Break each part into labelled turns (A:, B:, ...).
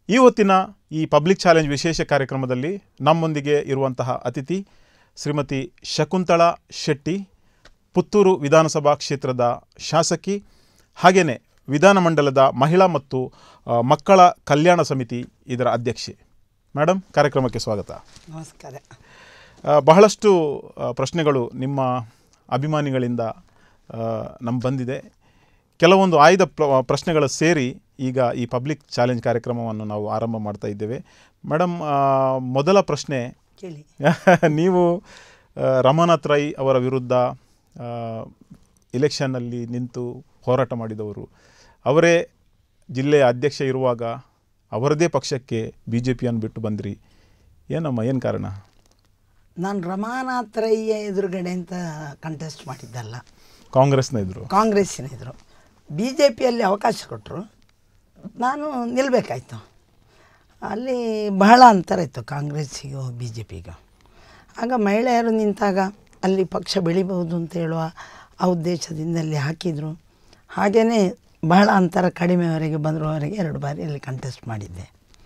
A: ಈ ಹೊತ್ತಿನ ಈ ಪಬ್ಲಿಕ್ ಚಾಲೆಂಜ್ ವಿಶೇಷ ಕಾರ್ಯಕ್ರಮದಲ್ಲಿ ನಮ್ಮೊಂದಿಗೆ ಇರುವಂತಹ ಅತಿಥಿ ಶ್ರೀಮತಿ ಶಕುಂತಳಾ ಶೆಟ್ಟಿ ಪುತ್ತೂರು ವಿಧಾನಸಭಾ ಕ್ಷೇತ್ರದ ಶಾಸಕಿ ಹಾಗೆಯೇ ವಿಧಾನಮಂಡಲದ ಮಹಿಳಾ ಮತ್ತು ಆ, ಮಕ್ಕಳ ಕಲ್ಯಾಣ ಸಮಿತಿ ಇದರ ಅಧ್ಯಕ್ಷೆ ಮೇಡಮ್ ಕಾರ್ಯಕ್ರಮಕ್ಕೆ ಸ್ವಾಗತ
B: ನಮಸ್ಕಾರ
A: ಆ, ಬಹಳಷ್ಟು ಆ, ಪ್ರಶ್ನೆಗಳು ನಿಮ್ಮ ಅಭಿಮಾನಿಗಳಿಂದ ನಮ್ಮ ಬಂದಿದೆ ಕೆಲವೊಂದು ಆಯ್ದ ಪ್ರ- ಪ್ರಶ್ನೆಗಳು ಸೇರಿ ಈಗ ಈ ಪಬ್ಲಿಕ್ ಚಾಲೆಂಜ್ ಕಾರ್ಯಕ್ರಮವನ್ನು ನಾವು ಆರಂಭ ಮಾಡ್ತಾ ಇದ್ದೇವೆ ಮೇಡಮ್ ಆ, ಮೊದಲ ಪ್ರಶ್ನೆ
B: ಕೇಳಿ
A: ನೀವು ಆ, ರಮಾನಾಥ್ ರೈ ಅವರ ವಿರುದ್ಧ ಇಲೆಕ್ಷನ್ನಲ್ಲಿ ನಿಂತು ಹೋರಾಟ ಮಾಡಿದವರು ಅವರೇ ಜಿಲ್ಲೆಯ ಅಧ್ಯಕ್ಷ ಇರುವಾಗ ಅವರದೇ ಪಕ್ಷಕ್ಕೆ ಬಿ ಜೆ ಪಿಯನ್ನು ಬಿಟ್ಟು ಬಂದ್ರಿ ಏನಮ್ಮ ಏನು ಕಾರಣ
B: ನಾನು ರಮಾನಾಥ್ ರೈಯ ಎದುರುಗಡೆ ಅಂತ ಕಂಟೆಸ್ಟ್ ಮಾಡಿದ್ದಲ್ಲ
A: ಕಾಂಗ್ರೆಸ್ನ ಇದ್ರು
B: ಕಾಂಗ್ರೆಸ್ಸಿನ ಎದುರು ಬಿ ಜೆ ಪಿಯಲ್ಲಿ ಅವಕಾಶ ಕೊಟ್ಟರು ನಾನು ನಿಲ್ಲಬೇಕಾಯ್ತು ಅಲ್ಲಿ ಬಹಳ ಅಂತರ ಇತ್ತು ಕಾಂಗ್ರೆಸ್ಸಿಗೂ ಬಿ ಜೆ ಪಿಗೂ ಆಗ ಮಹಿಳೆಯರು ನಿಂತಾಗ ಅಲ್ಲಿ ಪಕ್ಷ ಬೆಳಿಬಹುದು ಅಂತ ಹೇಳುವ ಆ ಉದ್ದೇಶದಿಂದ ಅಲ್ಲಿ ಹಾಕಿದರು ಹಾಗೆಯೇ ಬಹಳ ಅಂತರ ಕಡಿಮೆವರೆಗೆ ಬಂದರವರೆಗೆ ಎರಡು ಬಾರಿ ಅಲ್ಲಿ ಕಂಟೆಸ್ಟ್ ಮಾಡಿದ್ದೆ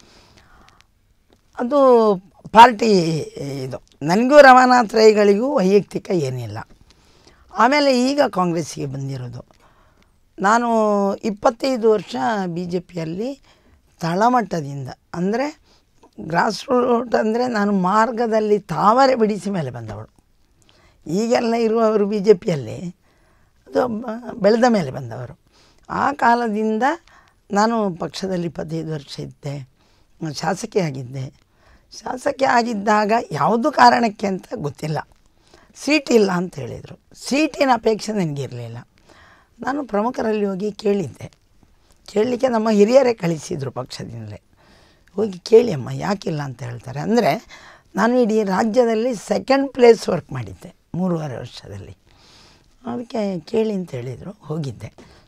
B: ಅದು ಪಾರ್ಟಿ ಇದು ನನಗೂ ರಮಾನಾಥ್ ರೈಗಳಿಗೂ ವೈಯಕ್ತಿಕ ಏನಿಲ್ಲ ಆಮೇಲೆ ಈಗ ಕಾಂಗ್ರೆಸ್ಸಿಗೆ ಬಂದಿರೋದು ನಾನು ಇಪ್ಪತ್ತೈದು ವರ್ಷ ಬಿ ಜೆ ಪಿಯಲ್ಲಿ ತಳಮಟ್ಟದಿಂದ ಅಂದರೆ ಗ್ರಾಸ್ ರೂಟ್ ಅಂದರೆ ನಾನು ಮಾರ್ಗದಲ್ಲಿ ತಾವರೆ ಬಿಡಿಸಿ ಮೇಲೆ ಬಂದವಳು ಈಗೆಲ್ಲ ಇರುವವರು ಬಿ ಜೆ ಪಿಯಲ್ಲಿ ಅದು ಬ- ಬೆಳೆದ ಮೇಲೆ ಬಂದವರು ಆ ಕಾಲದಿಂದ ನಾನು ಪಕ್ಷದಲ್ಲಿ ಇಪ್ಪತ್ತೈದು ವರ್ಷ ಇದ್ದೆ ಶಾಸಕಿ ಆಗಿದ್ದೆ ಶಾಸಕಿ ಆಗಿದ್ದಾಗ ಯಾವುದು ಕಾರಣಕ್ಕೆ ಅಂತ ಗೊತ್ತಿಲ್ಲ ಸೀಟ್ ಇಲ್ಲ ಅಂತ ಹೇಳಿದರು ಸೀಟಿನ ಅಪೇಕ್ಷೆ ನನಗಿರಲಿಲ್ಲ ನಾನು ಪ್ರಮುಖರಲ್ಲಿ ಹೋಗಿ ಕೇಳಿದ್ದೆ ಕೇಳಲಿಕ್ಕೆ ನಮ್ಮ ಹಿರಿಯರೇ ಕಳಿಸಿದರು ಪಕ್ಷದಿಂದಲೇ ಹೋಗಿ ಕೇಳಿ ಅಮ್ಮ ಯಾಕಿಲ್ಲ ಅಂತ ಹೇಳ್ತಾರೆ ಅಂದರೆ ನಾನು ಇಡೀ ರಾಜ್ಯದಲ್ಲಿ ಸೆಕೆಂಡ್ ಪ್ಲೇಸ್ ವರ್ಕ್ ಮಾಡಿದ್ದೆ ಮೂರುವರೆ ವರ್ಷದಲ್ಲಿ ಅದಕ್ಕೆ ಕೇಳಿ ಅಂತ ಹೇಳಿದರು ಹೋಗಿದ್ದೆ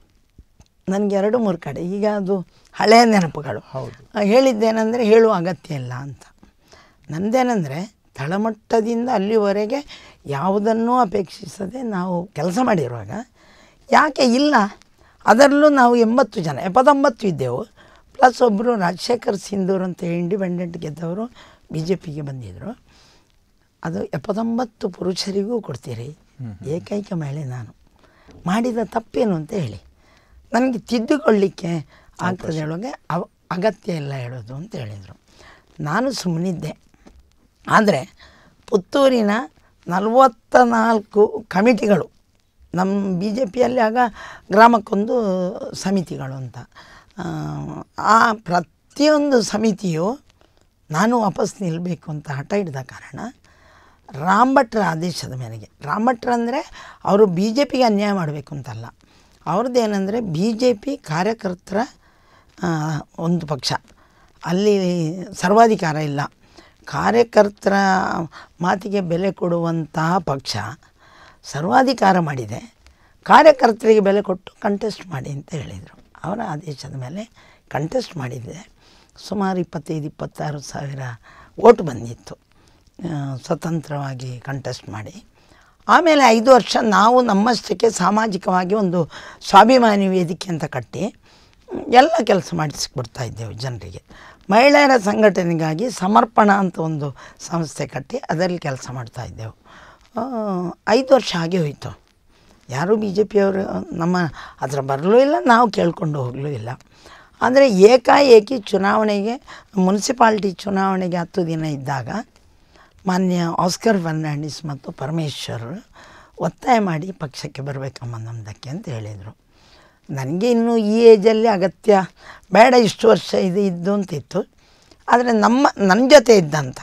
B: ನನಗೆ ಎರಡು ಮೂರು ಕಡೆ ಈಗ ಅದು ಹಳೆಯ ನೆನಪುಗಳು
A: ಹೌದು.
B: ಆ, ಹೇಳಿದ್ದೇನೆಂದರೆ ಹೇಳುವ ಅಗತ್ಯ ಇಲ್ಲ ಅಂತ ನಂದೇನೆಂದರೆ ತಳಮಟ್ಟದಿಂದ ಅಲ್ಲಿವರೆಗೆ ಯಾವುದನ್ನೂ ಅಪೇಕ್ಷಿಸದೆ ನಾವು ಕೆಲಸ ಮಾಡಿರುವಾಗ ಯಾಕೆ ಇಲ್ಲ ಅದರಲ್ಲೂ ನಾವು ಎಂಬತ್ತು ಜನ ಎಪ್ಪತ್ತೊಂಬತ್ತು ಇದ್ದೆವು ಪ್ಲಸ್ ಒಬ್ಬರು ರಾಜಶೇಖರ್ ಸಿಂಧೂರ್ ಅಂತ ಇಂಡಿಪೆಂಡೆಂಟ್ ಗೆದ್ದವರು ಬಿ ಜೆ ಪಿಗೆ ಬಂದಿದ್ದರು ಅದು ಎಪ್ಪತ್ತೊಂಬತ್ತು ಪುರುಷರಿಗೂ ಕೊಡ್ತೀರಿ ಏಕೈಕ ಮಹಿಳೆ ನಾನು ಮಾಡಿದ ತಪ್ಪೇನು ಅಂತ ಹೇಳಿ ನನಗೆ ತಿದ್ದುಕೊಳ್ಳಿಕ್ಕೆ ಆಗ್ತದೆ ಹೇಳುವಾಗ ಅವ ಅಗತ್ಯ ಇಲ್ಲ ಹೇಳೋದು ಅಂತ ಹೇಳಿದರು ನಾನು ಸುಮ್ಮನಿದ್ದೆ ಆದರೆ ಪುತ್ತೂರಿನ ನಲವತ್ತ ನಾಲ್ಕು ಕಮಿಟಿಗಳು ನಮ್ಮ ಬಿ ಜೆ ಪಿಯಲ್ಲಿ ಆಗ ಗ್ರಾಮಕ್ಕೊಂದು ಸಮಿತಿಗಳು ಅಂತ ಆ, ಆ ಪ್ರತಿಯೊಂದು ಸಮಿತಿಯು ನಾನು ವಾಪಸ್ ನಿಲ್ಲಬೇಕು ಅಂತ ಹಠ ಹಿಡಿದ ಕಾರಣ ರಾಮ್ ಭಟ್ರ ಆದೇಶದ ಮೇರೆಗೆ ರಾಮ್ ಭಟ್ರ ಅಂದರೆ ಅವರು ಬಿ ಜೆ ಪಿಗೆ ಅನ್ಯಾಯ ಮಾಡಬೇಕು ಅಂತಲ್ಲ ಅವ್ರದ್ದು ಏನಂದರೆ ಬಿ ಜೆ ಪಿ ಕಾರ್ಯಕರ್ತರ ಆ, ಒಂದು ಪಕ್ಷ ಅಲ್ಲಿ ಸರ್ವಾಧಿಕಾರ ಇಲ್ಲ ಕಾರ್ಯಕರ್ತರ ಮಾತಿಗೆ ಬೆಲೆ ಕೊಡುವಂತಹ ಪಕ್ಷ ಸರ್ವಾಧಿಕಾರ ಮಾಡಿದೆ ಕಾರ್ಯಕರ್ತರಿಗೆ ಬೆಲೆ ಕೊಟ್ಟು ಕಂಟೆಸ್ಟ್ ಮಾಡಿ ಅಂತ ಹೇಳಿದರು ಅವರ ಆದೇಶದ ಮೇಲೆ ಕಂಟೆಸ್ಟ್ ಮಾಡಿದ್ದೆ ಸುಮಾರು ಇಪ್ಪತ್ತೈದು ಇಪ್ಪತ್ತಾರು ಸಾವಿರ ಓಟ್ ಬಂದಿತ್ತು ಆ, ಸ್ವತಂತ್ರವಾಗಿ ಕಂಟೆಸ್ಟ್ ಮಾಡಿ ಆಮೇಲೆ ಐದು ವರ್ಷ ನಾವು ನಮ್ಮಷ್ಟಕ್ಕೆ ಸಾಮಾಜಿಕವಾಗಿ ಒಂದು ಸ್ವಾಭಿಮಾನಿ ವೇದಿಕೆ ಅಂತ ಕಟ್ಟಿ ಮ್, ಎಲ್ಲ ಕೆಲಸ ಮಾಡಿಸಿಕೊಡ್ತಾ ಇದ್ದೆವು ಜನರಿಗೆ ಮಹಿಳೆಯರ ಸಂಘಟನೆಗಾಗಿ ಸಮರ್ಪಣ ಅಂತ ಒಂದು ಸಂಸ್ಥೆ ಕಟ್ಟಿ ಅದರಲ್ಲಿ ಕೆಲಸ ಮಾಡ್ತಾ ಇದ್ದೆವು ಆ, ಐದು ವರ್ಷ ಹಾಗೆ ಹೋಯಿತು ಯಾರೂ ಬಿ ಜೆ ಪಿಯವರು ನಮ್ಮ ಹತ್ರ ಬರಲೂ ಇಲ್ಲ ನಾವು ಕೇಳಿಕೊಂಡು ಹೋಗಲೂ ಇಲ್ಲ ಅಂದರೆ ಏಕಾಏಕಿ ಚುನಾವಣೆಗೆ ಮುನ್ಸಿಪಾಲ್ಟಿ ಚುನಾವಣೆಗೆ ಹತ್ತು ದಿನ ಇದ್ದಾಗ ಮಾನ್ಯ ಆಸ್ಕರ್ ಫರ್ನಾಂಡಿಸ್ ಮತ್ತು ಪರಮೇಶ್ವರ್ ಒತ್ತಾಯ ಮಾಡಿ ಪಕ್ಷಕ್ಕೆ ಬರಬೇಕಮ್ಮ ನಮ್ಮದಕ್ಕೆ ಅಂತ ಹೇಳಿದರು ನನಗೆ ಇನ್ನು ಈ ಏಜಲ್ಲಿ ಅಗತ್ಯ ಬೇಡ ಇಷ್ಟು ವರ್ಷ ಇದು ಇದ್ದು ಅಂತಿತ್ತು ಆದರೆ ನಮ್ಮ ನನ್ನ ಜೊತೆ ಇದ್ದಂಥ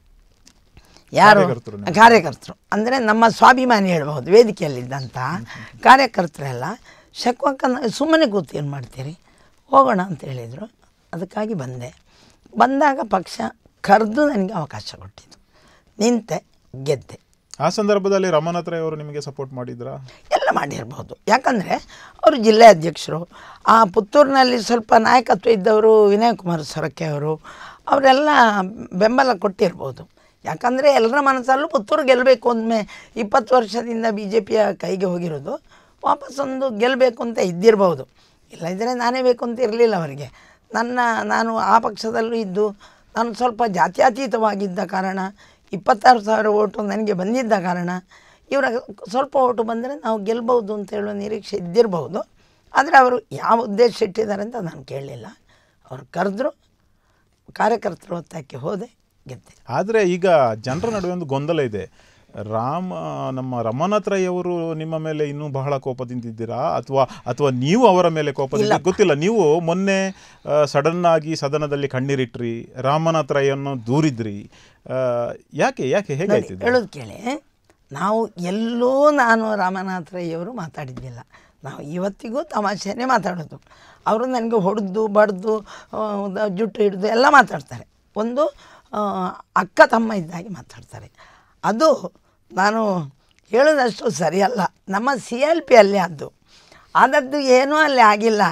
B: ಯಾರು
A: ಕಾರ್ಯಕರ್ತರು ನಿಮ್ಮ.
B: ಕಾರ್ಯಕರ್ತರು ಅಂದರೆ ನಮ್ಮ ಸ್ವಾಭಿಮಾನಿ ಹೇಳ್ಬೋದು ವೇದಿಕೆಯಲ್ಲಿದ್ದಂಥ ಕಾರ್ಯಕರ್ತರೆಲ್ಲ ಶಕ್ವಕ್ಕನ ಸುಮ್ಮನೆ ಕೂತು ಏನು ಮಾಡ್ತೀರಿ ಹೋಗೋಣ ಅಂತ ಹೇಳಿದರು ಅದಕ್ಕಾಗಿ ಬಂದೆ ಬಂದಾಗ ಪಕ್ಷ ಕರೆದು ನನಗೆ ಅವಕಾಶ ಕೊಟ್ಟಿದ್ದು ನಿಂತೆ ಗೆದ್ದೆ
A: ಆ ಸಂದರ್ಭದಲ್ಲಿ ರಮಾನಾಥ್ ರೈ ಅವರು ನಿಮಗೆ ಸಪೋರ್ಟ್ ಮಾಡಿದ್ರಾ
B: ಎಲ್ಲ ಮಾಡಿರ್ಬೋದು ಯಾಕಂದರೆ ಅವರು ಜಿಲ್ಲೆ ಅಧ್ಯಕ್ಷರು ಆ ಪುತ್ತೂರಿನಲ್ಲಿ ಸ್ವಲ್ಪ ನಾಯಕತ್ವ ಇದ್ದವರು ವಿನಯ್ ಕುಮಾರ್ ಸೊರಕೆ ಅವರು ಅವರೆಲ್ಲ ಬೆಂಬಲ ಕೊಟ್ಟಿರ್ಬೋದು ಯಾಕಂದರೆ ಎಲ್ಲರ ಮನಸ್ಸಲ್ಲೂ ಪುತ್ತೂರು ಗೆಲ್ಲಬೇಕು ಅಂದಮೇ ಇಪ್ಪತ್ತು ವರ್ಷದಿಂದ ಬಿ ಜೆ ಪಿಯ ಕೈಗೆ ಹೋಗಿರೋದು ವಾಪಸ್ಸೊಂದು ಗೆಲ್ಲಬೇಕು ಅಂತ ಇದ್ದಿರ್ಬೋದು ಇಲ್ಲದಿದ್ದರೆ ನಾನೇ ಬೇಕು ಅಂತ ಇರಲಿಲ್ಲ ಅವರಿಗೆ ನನ್ನ ನಾನು ಆ ಪಕ್ಷದಲ್ಲೂ ಇದ್ದು ನಾನು ಸ್ವಲ್ಪ ಜಾತ್ಯತೀತವಾಗಿದ್ದ ಕಾರಣ ಇಪ್ಪತ್ತಾರು ಸಾವಿರ ಓಟು ನನಗೆ ಬಂದಿದ್ದ ಕಾರಣ ಇವರ ಸ್ವಲ್ಪ ಓಟು ಬಂದರೆ ನಾವು ಗೆಲ್ಬಹುದು ಅಂತ ಹೇಳುವ ನಿರೀಕ್ಷೆ ಇದ್ದಿರಬಹುದು ಆದರೆ ಅವರು ಯಾವ ಉದ್ದೇಶ ಇಟ್ಟಿದ್ದಾರೆ ಅಂತ ನಾನು ಕೇಳಲಿಲ್ಲ ಅವ್ರು ಕರೆದ್ರು ಕಾರ್ಯಕರ್ತರು ಒತ್ತಾಯಕ್ಕೆ ಹೋದೆ ಗೆದ್ದೆ
A: ಆದರೆ ಈಗ ಜನರ ನಡುವೆ ಒಂದು ಗೊಂದಲ ಇದೆ ರಾಮ ನಮ್ಮ ರಮನಾಥ್ ರೈ ಅವರು ನಿಮ್ಮ ಮೇಲೆ ಇನ್ನೂ ಬಹಳ ಕೋಪದಿಂದಿದ್ದೀರಾ ಅಥವಾ ಅಥವಾ ನೀವು ಅವರ ಮೇಲೆ ಕೋಪದಿಂದ ಗೊತ್ತಿಲ್ಲ ನೀವು ಮೊನ್ನೆ ಸಡನ್ ಆಗಿ ಸದನದಲ್ಲಿ ಕಣ್ಣೀರಿಟ್ರಿ ರಾಮನಾಥ್ ರೈ ಅನ್ನು ದೂರಿದ್ರಿ ಆ, ಯಾಕೆ ಯಾಕೆ ಹೇಗಾಯ್ತು ಇದು?
B: ಹೇಳೋದು ಕೇಳಿ ನಾವು ಎಲ್ಲೂ ನಾನು ರಾಮನಾಥ ರೈಯವರು ಮಾತಾಡಿದ್ದಿಲ್ಲ ನಾವು ಇವತ್ತಿಗೂ ತಮಾಷೆನೇ ಮಾತಾಡೋದು ಅವರು ನನಗೆ ಹೊಡೆದು ಬಡ್ದು ಆ, ದ- ಜುಟ್ಟು ಹಿಡಿದು ಎಲ್ಲ ಮಾತಾಡ್ತಾರೆ ಒಂದು ಆ, ಅಕ್ಕ ತಮ್ಮ ಇದ್ದಾಗೆ ಮಾತಾಡ್ತಾರೆ ಅದು ನಾನು ಹೇಳೋದಷ್ಟು ಸರಿಯಲ್ಲ ನಮ್ಮ ಸಿ ಎಲ್ ಪಿ ಅಲ್ಲೇ ಆದ್ದು ಆದದ್ದು ಏನೂ ಅಲ್ಲಿ ಆಗಿಲ್ಲ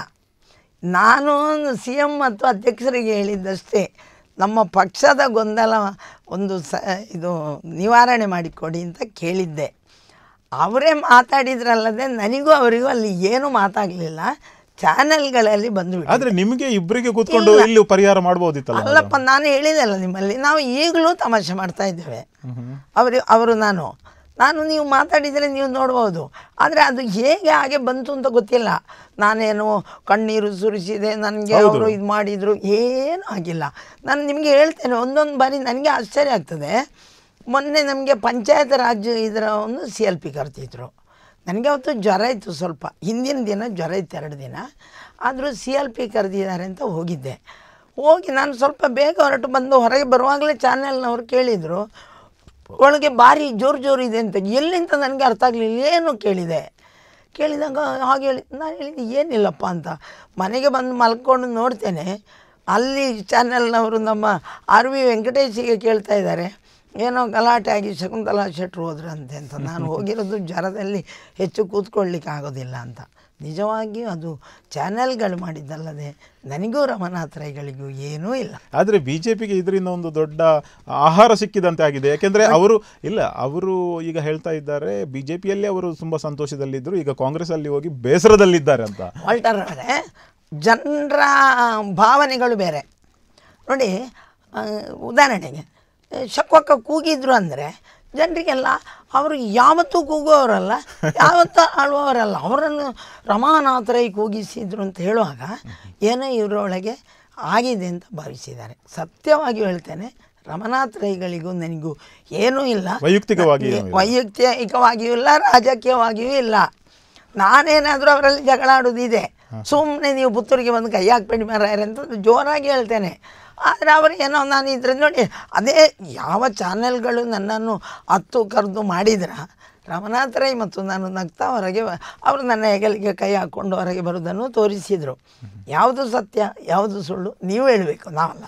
B: ನಾನು ಸಿ ಎಮ್ ಮತ್ತು ಅಧ್ಯಕ್ಷರಿಗೆ ಹೇಳಿದ್ದಷ್ಟೇ ನಮ್ಮ ಪಕ್ಷದ ಗೊಂದಲ ಒಂದು ಸ ಇದು ನಿವಾರಣೆ ಮಾಡಿಕೊಡಿ ಅಂತ ಕೇಳಿದ್ದೆ ಅವರೇ ಮಾತಾಡಿದ್ರಲ್ಲದೆ ನನಗೂ ಅವರಿಗೂ ಅಲ್ಲಿ ಏನೂ ಮಾತಾಗಲಿಲ್ಲ ಚಾನೆಲ್ಗಳಲ್ಲಿ ಬಂದುಬಿಟ್ಟು
A: ಆದ್ರೆ ನಿಮಗೆ ಇಬ್ಬರಿಗೆ ಕೂತ್ಕೊಂಡು ಇಲ್ಲಿ ಪರಿಹಾರ ಮಾಡ್ಬೋದಿತ್ತಲ್ಲ
B: ಅಲ್ಲಪ್ಪ ನಾನು ಹೇಳಿದೆಲ್ಲ ನಿಮ್ಮಲ್ಲಿ ನಾವು ಈಗಲೂ ತಮಾಷೆ ಮಾಡ್ತಾ ಇದ್ದೇವೆ ಅವರು ಅವರು ನಾನು ನಾನು ನೀವು ಮಾತಾಡಿದರೆ ನೀವು ನೋಡ್ಬೋದು ಆದರೆ ಅದು ಹೇಗೆ ಹಾಗೆ ಬಂತು ಅಂತ ಗೊತ್ತಿಲ್ಲ ನಾನೇನು ಕಣ್ಣೀರು ಸುರಿಸಿದೆ ನನಗೆ ಅವರು ಇದು ಮಾಡಿದರು ಏನೂ ಆಗಿಲ್ಲ ನಾನು ನಿಮಗೆ ಹೇಳ್ತೇನೆ ಒಂದೊಂದು ಬಾರಿ ನನಗೆ ಆಶ್ಚರ್ಯ ಆಗ್ತದೆ ಮೊನ್ನೆ ನಮಗೆ ಪಂಚಾಯತ್ ರಾಜ್ ಇದರ ಒಂದು ಸಿ ಎಲ್ ಪಿ ಕರೆದಿದ್ರು ನನಗೆ ಅವತ್ತು ಜ್ವರ ಇತ್ತು ಸ್ವಲ್ಪ ಹಿಂದಿನ ದಿನ ಜ್ವರ ಇತ್ತು ಎರಡು ದಿನ ಆದರೂ ಸಿ ಎಲ್ ಪಿ ಕರೆದಿದ್ದಾರೆ ಅಂತ ಹೋಗಿದ್ದೆ ಹೋಗಿ ನಾನು ಸ್ವಲ್ಪ ಬೇಗ ಹೊರಟು ಬಂದು ಹೊರಗೆ ಬರುವಾಗಲೇ ಚಾನೆಲ್ನವ್ರು ಕೇಳಿದರು ಒಳಗೆ ಭಾರಿ ಜೋರು ಜೋರು ಇದೆ ಅಂತ ಎಲ್ಲಿಂತ ನನಗೆ ಅರ್ಥ ಆಗಲಿಲ್ಲ ಏನು ಕೇಳಿದೆ ಕೇಳಿದಾಗ ಹಾಗೆ ಹೇಳಿ ನಾನು ಹೇಳಿದ್ದು ಏನಿಲ್ಲಪ್ಪ ಅಂತ ಮನೆಗೆ ಬಂದು ಮಲ್ಕೊಂಡು ನೋಡ್ತೇನೆ ಅಲ್ಲಿ ಚಾನೆಲ್ನವರು ನಮ್ಮ ಆರ್ ವಿ ವೆಂಕಟೇಶಿಗೆ ಕೇಳ್ತಾ ಇದ್ದಾರೆ ಏನೋ ಗಲಾಟೆ ಆಗಿ ಶಕುಂತಲಾ ಶೆಟ್ರು ಹೋದ್ರಂತೆ ಅಂತ ನಾನು ಹೋಗಿರೋದು ಜ್ವರದಲ್ಲಿ ಹೆಚ್ಚು ಕೂತ್ಕೊಳ್ಳಿಕ್ಕೆ ಆಗೋದಿಲ್ಲ ಅಂತ ನಿಜವಾಗಿಯೂ ಅದು ಚಾನೆಲ್ಗಳು ಮಾಡಿದ್ದಲ್ಲದೆ ನನಗೂ ರಮನಾಥ ರೈಗಳಿಗೂ ಏನೂ ಇಲ್ಲ
A: ಆದ್ರೆ ಬಿಜೆಪಿಗೆ ಇದರಿಂದ ಒಂದು ದೊಡ್ಡ ಆಹಾರ ಸಿಕ್ಕಿದಂತೆ ಆಗಿದೆ ಯಾಕೆಂದ್ರೆ ಅವರು ಇಲ್ಲ ಅವರು ಈಗ ಹೇಳ್ತಾ ಇದ್ದಾರೆ ಬಿಜೆಪಿಯಲ್ಲಿ ಅವರು ತುಂಬಾ ಸಂತೋಷದಲ್ಲಿದ್ದರು ಈಗ ಕಾಂಗ್ರೆಸ್ ಅಲ್ಲಿ ಹೋಗಿ ಬೇಸರದಲ್ಲಿದ್ದಾರೆ ಅಂತ
B: ವಾಲ್ಟರ್ ಅವರೇ ಜನರ ಭಾವನೆಗಳು ಬೇರೆ ನೋಡಿ ಆ, ಉದಾಹರಣೆಗೆ ಶಕ್ವಕ್ಕ ಕೂಗಿದ್ರು ಅಂದರೆ ಜನರಿಗೆಲ್ಲ ಅವರು ಯಾವತ್ತೂ ಕೂಗುವವರಲ್ಲ ಯಾವತ್ತೂ ಆಳುವವರಲ್ಲ ಅವರನ್ನು ರಮಾನಾಥರೈ ಕೂಗಿಸಿದ್ರು ಅಂತ ಹೇಳುವಾಗ ಏನೋ ಇವರೊಳಗೆ ಆಗಿದೆ ಅಂತ ಭಾವಿಸಿದ್ದಾರೆ ಸತ್ಯವಾಗಿ ಹೇಳ್ತೇನೆ ರಮನಾಥ್ ರೈಗಳಿಗೂ ನನಗೂ ಏನೂ ಇಲ್ಲ
A: ವೈಯಕ್ತಿಕವಾಗಿ ಏನೂ ಇಲ್ಲ.
B: ವೈಯಕ್ತಿಕವಾಗಿಯೂ ಇಲ್ಲ ರಾಜಕೀಯವಾಗಿಯೂ ಇಲ್ಲ ನಾನೇನಾದರೂ ಅವರಲ್ಲಿ ಜಗಳ ಆಡೋದಿದೆ ಸುಮ್ಮನೆ ನೀವು ಪುತ್ತೂರಿಗೆ ಬಂದು ಕೈ ಹಾಕ್ಬೇಡಿ ಮಾರಾಯರೆ ಅಂತ ಜೋರಾಗಿ ಹೇಳ್ತೇನೆ ಆದರೆ ಅವರು ಏನೋ ನಾನು ಇದ್ರೆ ನೋಡಿ ಅದೇ ಯಾವ ಚಾನೆಲ್ಗಳು ನನ್ನನ್ನು ಹತ್ತು ಕರೆದು ಮಾಡಿದ್ರ ರಮನಾಥ ರೈ ಮತ್ತು ನಾನು ನಗ್ತಾ ಹೊರಗೆ ಬ- ಅವರು ನನ್ನ ಹೆಗಲಿಗೆ ಕೈ ಹಾಕ್ಕೊಂಡು ಹೊರಗೆ ಬರೋದನ್ನು ತೋರಿಸಿದರು ಯಾವುದು ಸತ್ಯ ಯಾವುದು ಸುಳ್ಳು ನೀವು ಹೇಳಬೇಕು ನಾವಲ್ಲ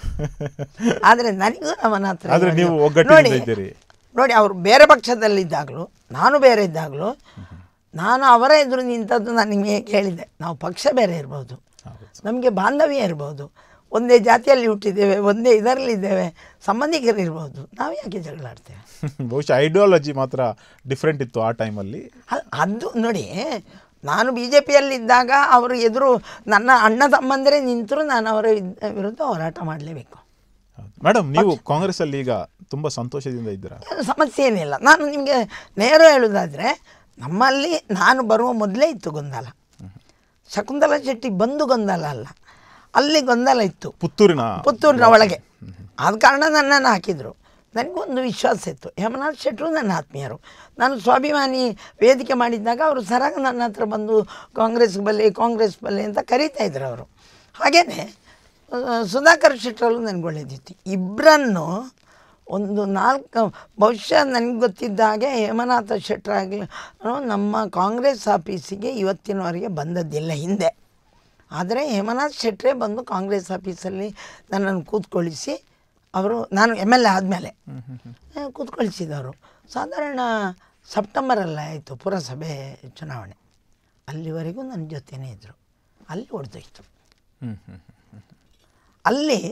B: ಆದರೆ ನನಗೂ ರಮನಾಥ ರೈ
A: ಆದ್ರೆ ನೀವು
B: ಹೇಳಿದ್ರು.
A: ಒಗ್ಗಟ್ಟಿನಿಂದ
B: ನೋಡಿ,
A: ಇದ್ದೀರಿ.
B: ನೋಡಿ ಅವರು ಬೇರೆ ಪಕ್ಷದಲ್ಲಿದ್ದಾಗಲೂ ನಾನು ಬೇರೆ ಇದ್ದಾಗಲೂ ನಾನು ಅವರ ಎದುರು ನಿಂತದ್ದು ನಾನು ನಿಮಗೆ ಹೇಳಿದೆ ನಾವು ಪಕ್ಷ ಬೇರೆ ಇರ್ಬೋದು ನಮಗೆ ಬಾಂಧವ್ಯ ಇರ್ಬೋದು ಒಂದೇ ಜಾತಿಯಲ್ಲಿ ಹುಟ್ಟಿದ್ದೇವೆ ಒಂದೇ ಇದರಲ್ಲಿದ್ದೇವೆ ಸಂಬಂಧಿಕರು ಇರ್ಬೋದು ನಾವು ಯಾಕೆ ಜಗಳ ಆಡ್ತೇವೆ
A: ಬಹುಶಃ ಐಡಿಯಾಲಜಿ ಮಾತ್ರ ಡಿಫ್ರೆಂಟ್ ಇತ್ತು ಆ ಟೈಮಲ್ಲಿ
B: ಅಲ್- ಅದು ನೋಡಿ ನಾನು ಬಿ ಜೆ ಪಿಯಲ್ಲಿದ್ದಾಗ ಅವರು ಎದುರು ನನ್ನ ಅಣ್ಣ ತಮ್ಮಂದರೆ ನಿಂತರೂ ನಾನು ಅವರ ಇದ್- ವಿರುದ್ಧ ಹೋರಾಟ ಮಾಡಲೇಬೇಕು
A: ಮೇಡಮ್ ನೀವು ಕಾಂಗ್ರೆಸ್ ಅಲ್ಲಿ ಈಗ ತುಂಬಾ ಸಂತೋಷದಿಂದ ಇದ್ದೀರಾ
B: ಏನು ಸಮಸ್ಯೆ ಏನಿಲ್ಲ ನಾನು ನಿಮಗೆ ನೇರ ಹೇಳೋದಾದರೆ ನಮ್ಮಲ್ಲಿ ನಾನು ಬರುವ ಮೊದಲೇ ಇತ್ತು ಗೊಂದಲ ಶಕುಂತಲಾ ಶೆಟ್ಟಿ ಬಂದು ಗೊಂದಲ ಅಲ್ಲ ಅಲ್ಲಿ ಗೊಂದಲ ಇತ್ತು
A: ಪುತ್ತೂರಿನ
B: ಪುತ್ತೂರಿನ ಒಳಗೆ ಆದ ಕಾರಣ ನನ್ನನ್ನು ಹಾಕಿದರು ನನಗೊಂದು ವಿಶ್ವಾಸ ಇತ್ತು ಹೇಮನಾಥ್ ಶೆಟ್ಟರು ನನ್ನ ಆತ್ಮೀಯರು ನಾನು ಸ್ವಾಭಿಮಾನಿ ವೇದಿಕೆ ಮಾಡಿದ್ದಾಗ ಅವರು ಸರಾಗ ನನ್ನ ಹತ್ರ ಬಂದು ಕಾಂಗ್ರೆಸ್ ಬಲ್ಲಿ ಕಾಂಗ್ರೆಸ್ ಬಲ್ಲಿ ಅಂತ ಕರೀತಾ ಇದ್ರು ಅವರು ಹಾಗೆಯೇ ಸುಧಾಕರ್ ಶೆಟ್ಟರಲ್ಲೂ ನನಗೆ ಒಳ್ಳೆಯದಿತ್ತು ಇಬ್ಬರನ್ನು ಒಂದು ನಾಲ್ಕು ಬಹುಶಃ ನನಗೆ ಗೊತ್ತಿದ್ದ ಹಾಗೆ ಹೇಮನಾಥ ಶೆಟ್ಟರಾಗಲಿ ನಮ್ಮ ಕಾಂಗ್ರೆಸ್ ಆಫೀಸಿಗೆ ಇವತ್ತಿನವರೆಗೆ ಬಂದದ್ದಿಲ್ಲ ಹಿಂದೆ ಆದರೆ ಹೇಮನಾಥ್ ಶೆಟ್ಟರೇ ಬಂದು ಕಾಂಗ್ರೆಸ್ ಆಫೀಸಲ್ಲಿ ನನ್ನನ್ನು ಕೂತ್ಕೊಳ್ಳಿಸಿ ಅವರು ನಾನು ಎಮ್ ಎಲ್ ಎ ಆದಮೇಲೆ ಕೂತ್ಕೊಳಿಸಿದವರು ಸಾಧಾರಣ ಸೆಪ್ಟೆಂಬರಲ್ಲಿ ಆಯಿತು ಪುರಸಭೆ ಚುನಾವಣೆ ಅಲ್ಲಿವರೆಗೂ ನನ್ನ ಜೊತೆನೇ ಇದ್ದರು ಅಲ್ಲಿ ಹೊಡೆದೋಯ್ತು
A: ಹ್ಮ್ ಹ್ಮ್
B: ಅಲ್ಲಿ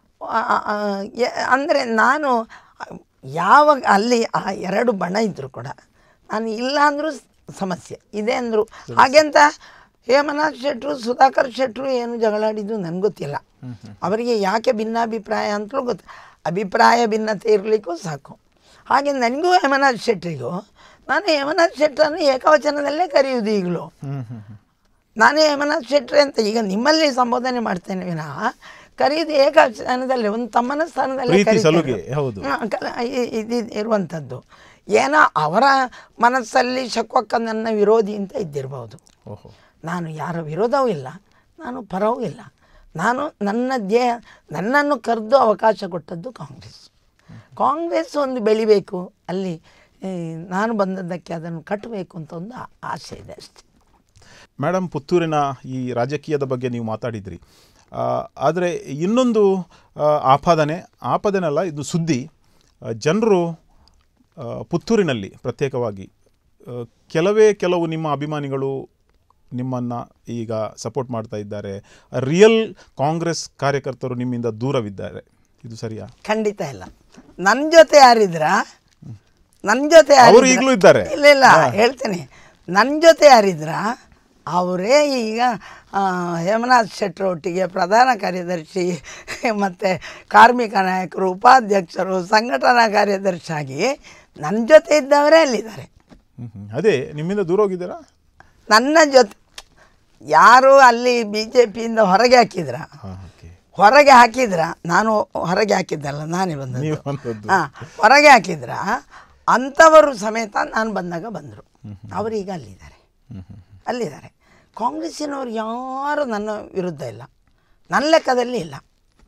B: ಅಂದರೆ ನಾನು ಯಾವಾಗ ಅಲ್ಲಿ ಆ ಎರಡು ಬಣ ಇದ್ದರು ಕೂಡ ನಾನು ಇಲ್ಲ ಅಂದರೂ ಸಮಸ್ಯೆ ಇದೆ ಅಂದರು ಹಾಗೆಂತ ಹೇಮನಾಥ್ ಶೆಟ್ಟರು ಸುಧಾಕರ್ ಶೆಟ್ಟರು ಏನು ಜಗಳಾಡಿದ್ದು ನನಗೆ ಗೊತ್ತಿಲ್ಲ ಅವರಿಗೆ ಯಾಕೆ ಭಿನ್ನಾಭಿಪ್ರಾಯ ಅಂತಲೂ ಗೊತ್ತು ಅಭಿಪ್ರಾಯ ಭಿನ್ನತೆ ಇರಲಿಕ್ಕೂ ಸಾಕು ಹಾಗೆ ನನಗೂ ಹೇಮನಾಥ್ ಶೆಟ್ಟರಿಗೂ ನಾನು ಹೇಮನಾಥ್ ಶೆಟ್ಟರನ್ನು ಏಕವಚನದಲ್ಲೇ ಕರೆಯುವುದು ಈಗಲೂ
A: ಹ್ಮ್ ಹ್ಮ್ ಹ್ಮ್.
B: ನಾನೇ ಹೇಮನಾಥ್ ಶೆಟ್ಟಿ ಅಂತ ಈಗ ನಿಮ್ಮಲ್ಲಿ ಸಂಬೋಧನೆ ಮಾಡ್ತೇನೆ ವಿನಃ ಕರೆಯುವುದು ಏಕವಚನದಲ್ಲಿ ಒಂದು ತಮ್ಮನ ಸ್ಥಾನದಲ್ಲಿ
A: ಪ್ರೀತಿ
B: ಕರೀತೇನೆ.
A: ಸಲುಗೆ, ಹೌದು.
B: ಹಾ, ಕಲ- ಇ- ಇದು ಇರುವಂಥದ್ದು ಏನೋ ಅವರ ಮನಸ್ಸಲ್ಲಿ ಶಕ್ವಕ್ಕ ನನ್ನ ವಿರೋಧಿ ಅಂತ ಇದ್ದಿರಬಹುದು
A: ಓಹೋ
B: ನಾನು ಯಾರ ವಿರೋಧವೂ ಇಲ್ಲ ನಾನು ಪರವೂ ಇಲ್ಲ ನಾನು ನನ್ನ ಧ್ಯೇಯ ನನ್ನನ್ನು ಕರೆದು ಅವಕಾಶ ಕೊಟ್ಟದ್ದು ಕಾಂಗ್ರೆಸ್ ಕಾಂಗ್ರೆಸ್ ಒಂದು ಬೆಳಿಬೇಕು ಅಲ್ಲಿ ಈ, ನಾನು ಬಂದದ್ದಕ್ಕೆ ಅದನ್ನು ಕಟ್ಟಬೇಕು ಅಂತ ಒಂದು ಆ- ಆಸೆ ಇದೆ ಅಷ್ಟೇ
A: ಮೇಡಮ್ ಪುತ್ತೂರಿನ ಈ ರಾಜಕೀಯದ ಬಗ್ಗೆ ನೀವು ಮಾತಾಡಿದ್ರಿ ಆದರೆ ಇನ್ನೊಂದು ಆ, ಆಪಾದನೆ ಆಪಾದನೆ ಅಲ್ಲ ಇದು ಸುದ್ದಿ ಜನರು ಪುತ್ತೂರಿನಲ್ಲಿ ಪ್ರತ್ಯೇಕವಾಗಿ ಆ, ಕೆಲವೇ ಕೆಲವು ನಿಮ್ಮ ಅಭಿಮಾನಿಗಳು ನಿಮ್ಮನ್ನು ಈಗ ಸಪೋರ್ಟ್ ಮಾಡ್ತಾ ಇದ್ದಾರೆ ರಿಯಲ್ ಕಾಂಗ್ರೆಸ್ ಕಾರ್ಯಕರ್ತರು ನಿಮ್ಮಿಂದ ದೂರವಿದ್ದಾರೆ ಇದು ಸರಿಯಾ
B: ಖಂಡಿತ ಇಲ್ಲ ನನ್ನ ಜೊತೆ ಯಾರಿದ್ರ ನನ್ನ ಜೊತೆ
A: ಅವರು
B: ಯಾರಿದ್ರ?
A: ಈಗಲೂ ಇದ್ದಾರೆ
B: ಇಲ್ಲ ಇಲ್ಲ ಹೇಳ್ತೀನಿ ನನ್ನ ಜೊತೆ ಯಾರಿದ್ರ ಅವರೇ ಈಗ ಆ, ಹೇಮನಾಥ್ ಶೆಟ್ಟರ್ ಒಟ್ಟಿಗೆ ಪ್ರಧಾನ ಕಾರ್ಯದರ್ಶಿ ಮತ್ತು ಕಾರ್ಮಿಕ ನಾಯಕರು ಉಪಾಧ್ಯಕ್ಷರು ಸಂಘಟನಾ ಕಾರ್ಯದರ್ಶಿಯಾಗಿ ನನ್ನ ಜೊತೆ ಇದ್ದವರೇ ಅಲ್ಲಿದ್ದಾರೆ
A: ಹ್ಮ್, ಹ್ಮ್. ಅದೇ ನಿಮ್ಮಿಂದ ದೂರ ಹೋಗಿದ್ದೀರಾ
B: ನನ್ನ ಜೊತೆ ಯಾರು ಅಲ್ಲಿ ಬಿ ಜೆ ಪಿಯಿಂದ ಹೊರಗೆ ಹಾಕಿದ್ರ
A: ಹಾಂ ಓಕೆ
B: ಹೊರಗೆ ಹಾಕಿದ್ರ ನಾನು ಹೊರಗೆ ಹಾಕಿದ್ದಲ್ಲ ನಾನೇ ಬಂದದ್ದು
A: ನೀವು ಬಂದದ್ದು
B: ಹಾಂ ಹೊರಗೆ ಹಾಕಿದ್ರ ಅಂಥವರು ಸಮೇತ ನಾನು ಬಂದಾಗ ಬಂದರು ಅವರೀಗ ಅಲ್ಲಿದ್ದಾರೆ
A: ಹ್ಮ್ ಹ್ಮ್
B: ಅಲ್ಲಿದ್ದಾರೆ ಕಾಂಗ್ರೆಸ್ಸಿನವ್ರು ಯಾರು ನನ್ನ ವಿರುದ್ಧ ಇಲ್ಲ ನನ್ನ ಲೆಕ್ಕದಲ್ಲಿ ಇಲ್ಲ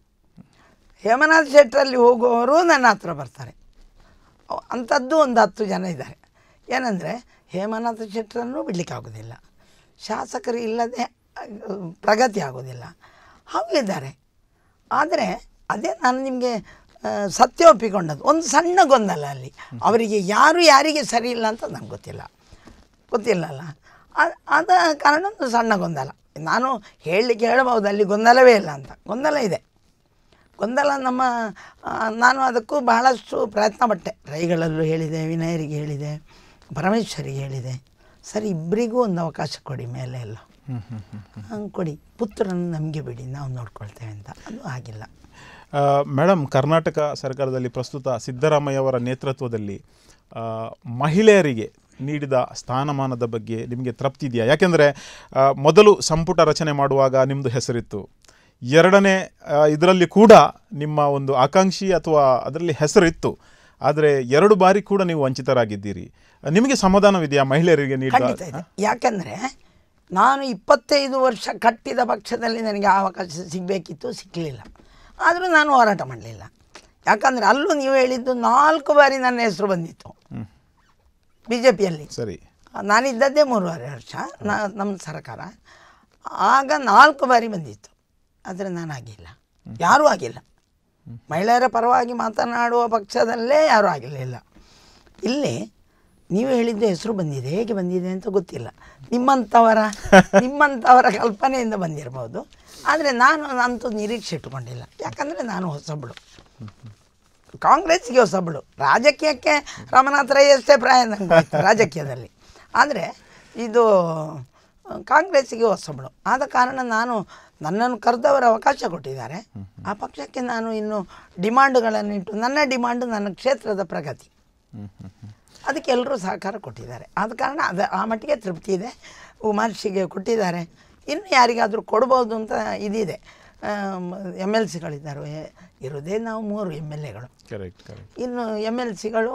B: ಹೇಮನಾಥ್ ಶೆಟ್ಟರಲ್ಲಿ ಹೋಗುವವರು ನನ್ನ ಹತ್ರ ಬರ್ತಾರೆ ಅವ್- ಅಂಥದ್ದು ಒಂದು ಹತ್ತು ಜನ ಇದ್ದಾರೆ ಏನಂದರೆ ಹೇಮನಾಥ ಶೆಟ್ಟರನ್ನು ಬಿಡಲಿಕ್ಕಾಗೋದಿಲ್ಲ ಶಾಸಕರು ಇಲ್ಲದೆ ಅಹ್, ಪ್ರಗತಿ ಆಗೋದಿಲ್ಲ ಹಾಗೂ ಇದ್ದಾರೆ ಆದರೆ ಅದೇ ನಾನು ನಿಮಗೆ ಸತ್ಯ ಒಪ್ಪಿಕೊಂಡದ್ದು ಒಂದು ಸಣ್ಣ ಗೊಂದಲ ಅಲ್ಲಿ ಅವರಿಗೆ ಯಾರು ಯಾರಿಗೆ ಸರಿ ಇಲ್ಲ ಅಂತ ನಂಗೆ ಗೊತ್ತಿಲ್ಲ ಗೊತ್ತಿಲ್ಲಲ್ಲ ಅ- ಆದ ಕಾರಣ ಒಂದು ಸಣ್ಣ ಗೊಂದಲ ನಾನು ಹೇಳಲಿಕ್ಕೆ ಹೇಳ್ಬೋದು ಅಲ್ಲಿ ಗೊಂದಲವೇ ಇಲ್ಲ ಅಂತ ಗೊಂದಲ ಇದೆ ಗೊಂದಲ ನಮ್ಮ ಆ, ನಾನು ಅದಕ್ಕೂ ಬಹಳಷ್ಟು ಪ್ರಯತ್ನ ಪಟ್ಟೆ ರೈಗಳಲ್ಲೂ ಹೇಳಿದೆ ವಿನಯರಿಗೆ ಹೇಳಿದೆ ಪರಮೇಶ್ವರಿಗೆ ಹೇಳಿದೆ ಸರಿ ಇಬ್ಬರಿಗೂ ಒಂದು ಅವಕಾಶ ಕೊಡಿ ಮೇಲೆ ಎಲ್ಲ
A: ಹ್ಮ್ ಹ್ಮ್ ಹ್ಮ್
B: ಹಂಗೆ ಕೊಡಿ ಪುತ್ರನ ನಮಗೆ ಬಿಡಿ ನಾವು ನೋಡ್ಕೊಳ್ತೇವೆ ಅಂತ ಅದು ಆಗಿಲ್ಲ
A: ಆ, ಮೇಡಮ್ ಕರ್ನಾಟಕ ಸರ್ಕಾರದಲ್ಲಿ ಪ್ರಸ್ತುತ ಸಿದ್ದರಾಮಯ್ಯವರ ನೇತೃತ್ವದಲ್ಲಿ ಆ, ಮಹಿಳೆಯರಿಗೆ ನೀಡಿದ ಸ್ಥಾನಮಾನದ ಬಗ್ಗೆ ನಿಮಗೆ ತೃಪ್ತಿ ಇದೆಯಾ ಯಾಕೆಂದರೆ ಮೊದಲು ಸಂಪುಟ ರಚನೆ ಮಾಡುವಾಗ ನಿಮ್ಮದು ಹೆಸರಿತ್ತು ಎರಡನೇ ಇದರಲ್ಲಿ ಕೂಡ ನಿಮ್ಮ ಒಂದು ಆಕಾಂಕ್ಷಿ ಅಥವಾ ಅದರಲ್ಲಿ ಹೆಸರಿತ್ತು ಆದರೆ ಎರಡು ಬಾರಿ ಕೂಡ ನೀವು ವಂಚಿತರಾಗಿದ್ದೀರಿ ನಿಮಗೆ ಸಮಾಧಾನವಿದೆಯಾ ಮಹಿಳೆಯರಿಗೆ
B: ಖಂಡಿತ
A: ನೀಡಿದ
B: ಇದೆ ಯಾಕಂದರೆ ನಾನು ಇಪ್ಪತ್ತೈದು ವರ್ಷ ಕಟ್ಟಿದ ಪಕ್ಷದಲ್ಲಿ ನನಗೆ ಆ ಅವಕಾಶ ಸಿಗಬೇಕಿತ್ತು ಸಿಕ್ಕಲಿಲ್ಲ ಆದರೂ ನಾನು ಹೋರಾಟ ಮಾಡಲಿಲ್ಲ ಯಾಕಂದರೆ ಅಲ್ಲೂ ನೀವು ಹೇಳಿದ್ದು ನಾಲ್ಕು ಬಾರಿ ನನ್ನ ಹೆಸರು ಬಂದಿತ್ತು
A: ಹ್ಮ್.
B: ಬಿ ಜೆ ಪಿಯಲ್ಲಿ
A: ಸರಿ
B: ನಾನಿದ್ದದ್ದೇ ಮೂರುವರೆ ವರ್ಷ ನಾ ನಮ್ಮ ಸರ್ಕಾರ ಆಗ ನಾಲ್ಕು ಬಾರಿ ಬಂದಿತ್ತು ಆದರೆ ನಾನು ಆಗಿಲ್ಲ ಯಾರೂ ಆಗಿಲ್ಲ ಮಹಿಳೆಯರ ಪರವಾಗಿ ಮಾತನಾಡುವ ಪಕ್ಷದಲ್ಲೇ ಯಾರೂ ಆಗಿರಲಿಲ್ಲ ಇಲ್ಲಿ ನೀವು ಹೇಳಿದ್ದು ಹೆಸರು ಬಂದಿದೆ ಹೇಗೆ ಬಂದಿದೆ ಅಂತ ಗೊತ್ತಿಲ್ಲ ನಿಮ್ಮಂಥವರ ನಿಮ್ಮಂಥವರ ಕಲ್ಪನೆಯಿಂದ ಬಂದಿರ್ಬೋದು ಆದರೆ ನಾನು ಅಂತೂ ನಿರೀಕ್ಷೆ ಇಟ್ಟುಕೊಂಡಿಲ್ಲ ಯಾಕಂದರೆ ನಾನು ಹೊಸಬಳು ಕಾಂಗ್ರೆಸ್ಗೆ ಹೊಸಬಳು ರಾಜಕೀಯಕ್ಕೆ ರಮನಾಥ್ ರೈ ಅಷ್ಟೇ ಪ್ರಾಯ ನಂಗೆ ಗೊತ್ತು ರಾಜಕೀಯದಲ್ಲಿ ಆದರೆ ಇದು ಆ, ಕಾಂಗ್ರೆಸ್ಸಿಗೆ ಹೊಸಬಳು ಆದ ಕಾರಣ ನಾನು ನನ್ನನ್ನು ಕರೆದವರು ಅವಕಾಶ ಕೊಟ್ಟಿದ್ದಾರೆ ಆ ಪಕ್ಷಕ್ಕೆ ನಾನು ಇನ್ನು ಡಿಮಾಂಡ್ಗಳನ್ನಿಟ್ಟು ನನ್ನ ಡಿಮಾಂಡು ನನ್ನ ಕ್ಷೇತ್ರದ ಪ್ರಗತಿ
A: ಹ್ಮ್ ಹ್ಮ್ ಹ್ಮ್
B: ಅದಕ್ಕೆ ಎಲ್ಲರೂ ಸಹಕಾರ ಕೊಟ್ಟಿದ್ದಾರೆ ಆದ ಕಾರಣ ಅದು ಆ ಮಟ್ಟಿಗೆ ತೃಪ್ತಿ ಇದೆ ಉಮಾರ್ಷಿಗೆ ಕೊಟ್ಟಿದ್ದಾರೆ ಇನ್ನು ಯಾರಿಗಾದರೂ ಕೊಡ್ಬೋದು ಅಂತ ಇದಿದೆ ಎಮ್ ಎಲ್ ಸಿಗಳಿದ್ದಾರೆ ಇರೋದೇ ನಾವು ಮೂರು ಎಮ್ ಎಲ್ ಎಗಳು
A: ಕರೆಕ್ಟ್ ಕರೆಕ್ಟ್
B: ಇನ್ನು ಎಮ್ ಎಲ್ ಸಿಗಳು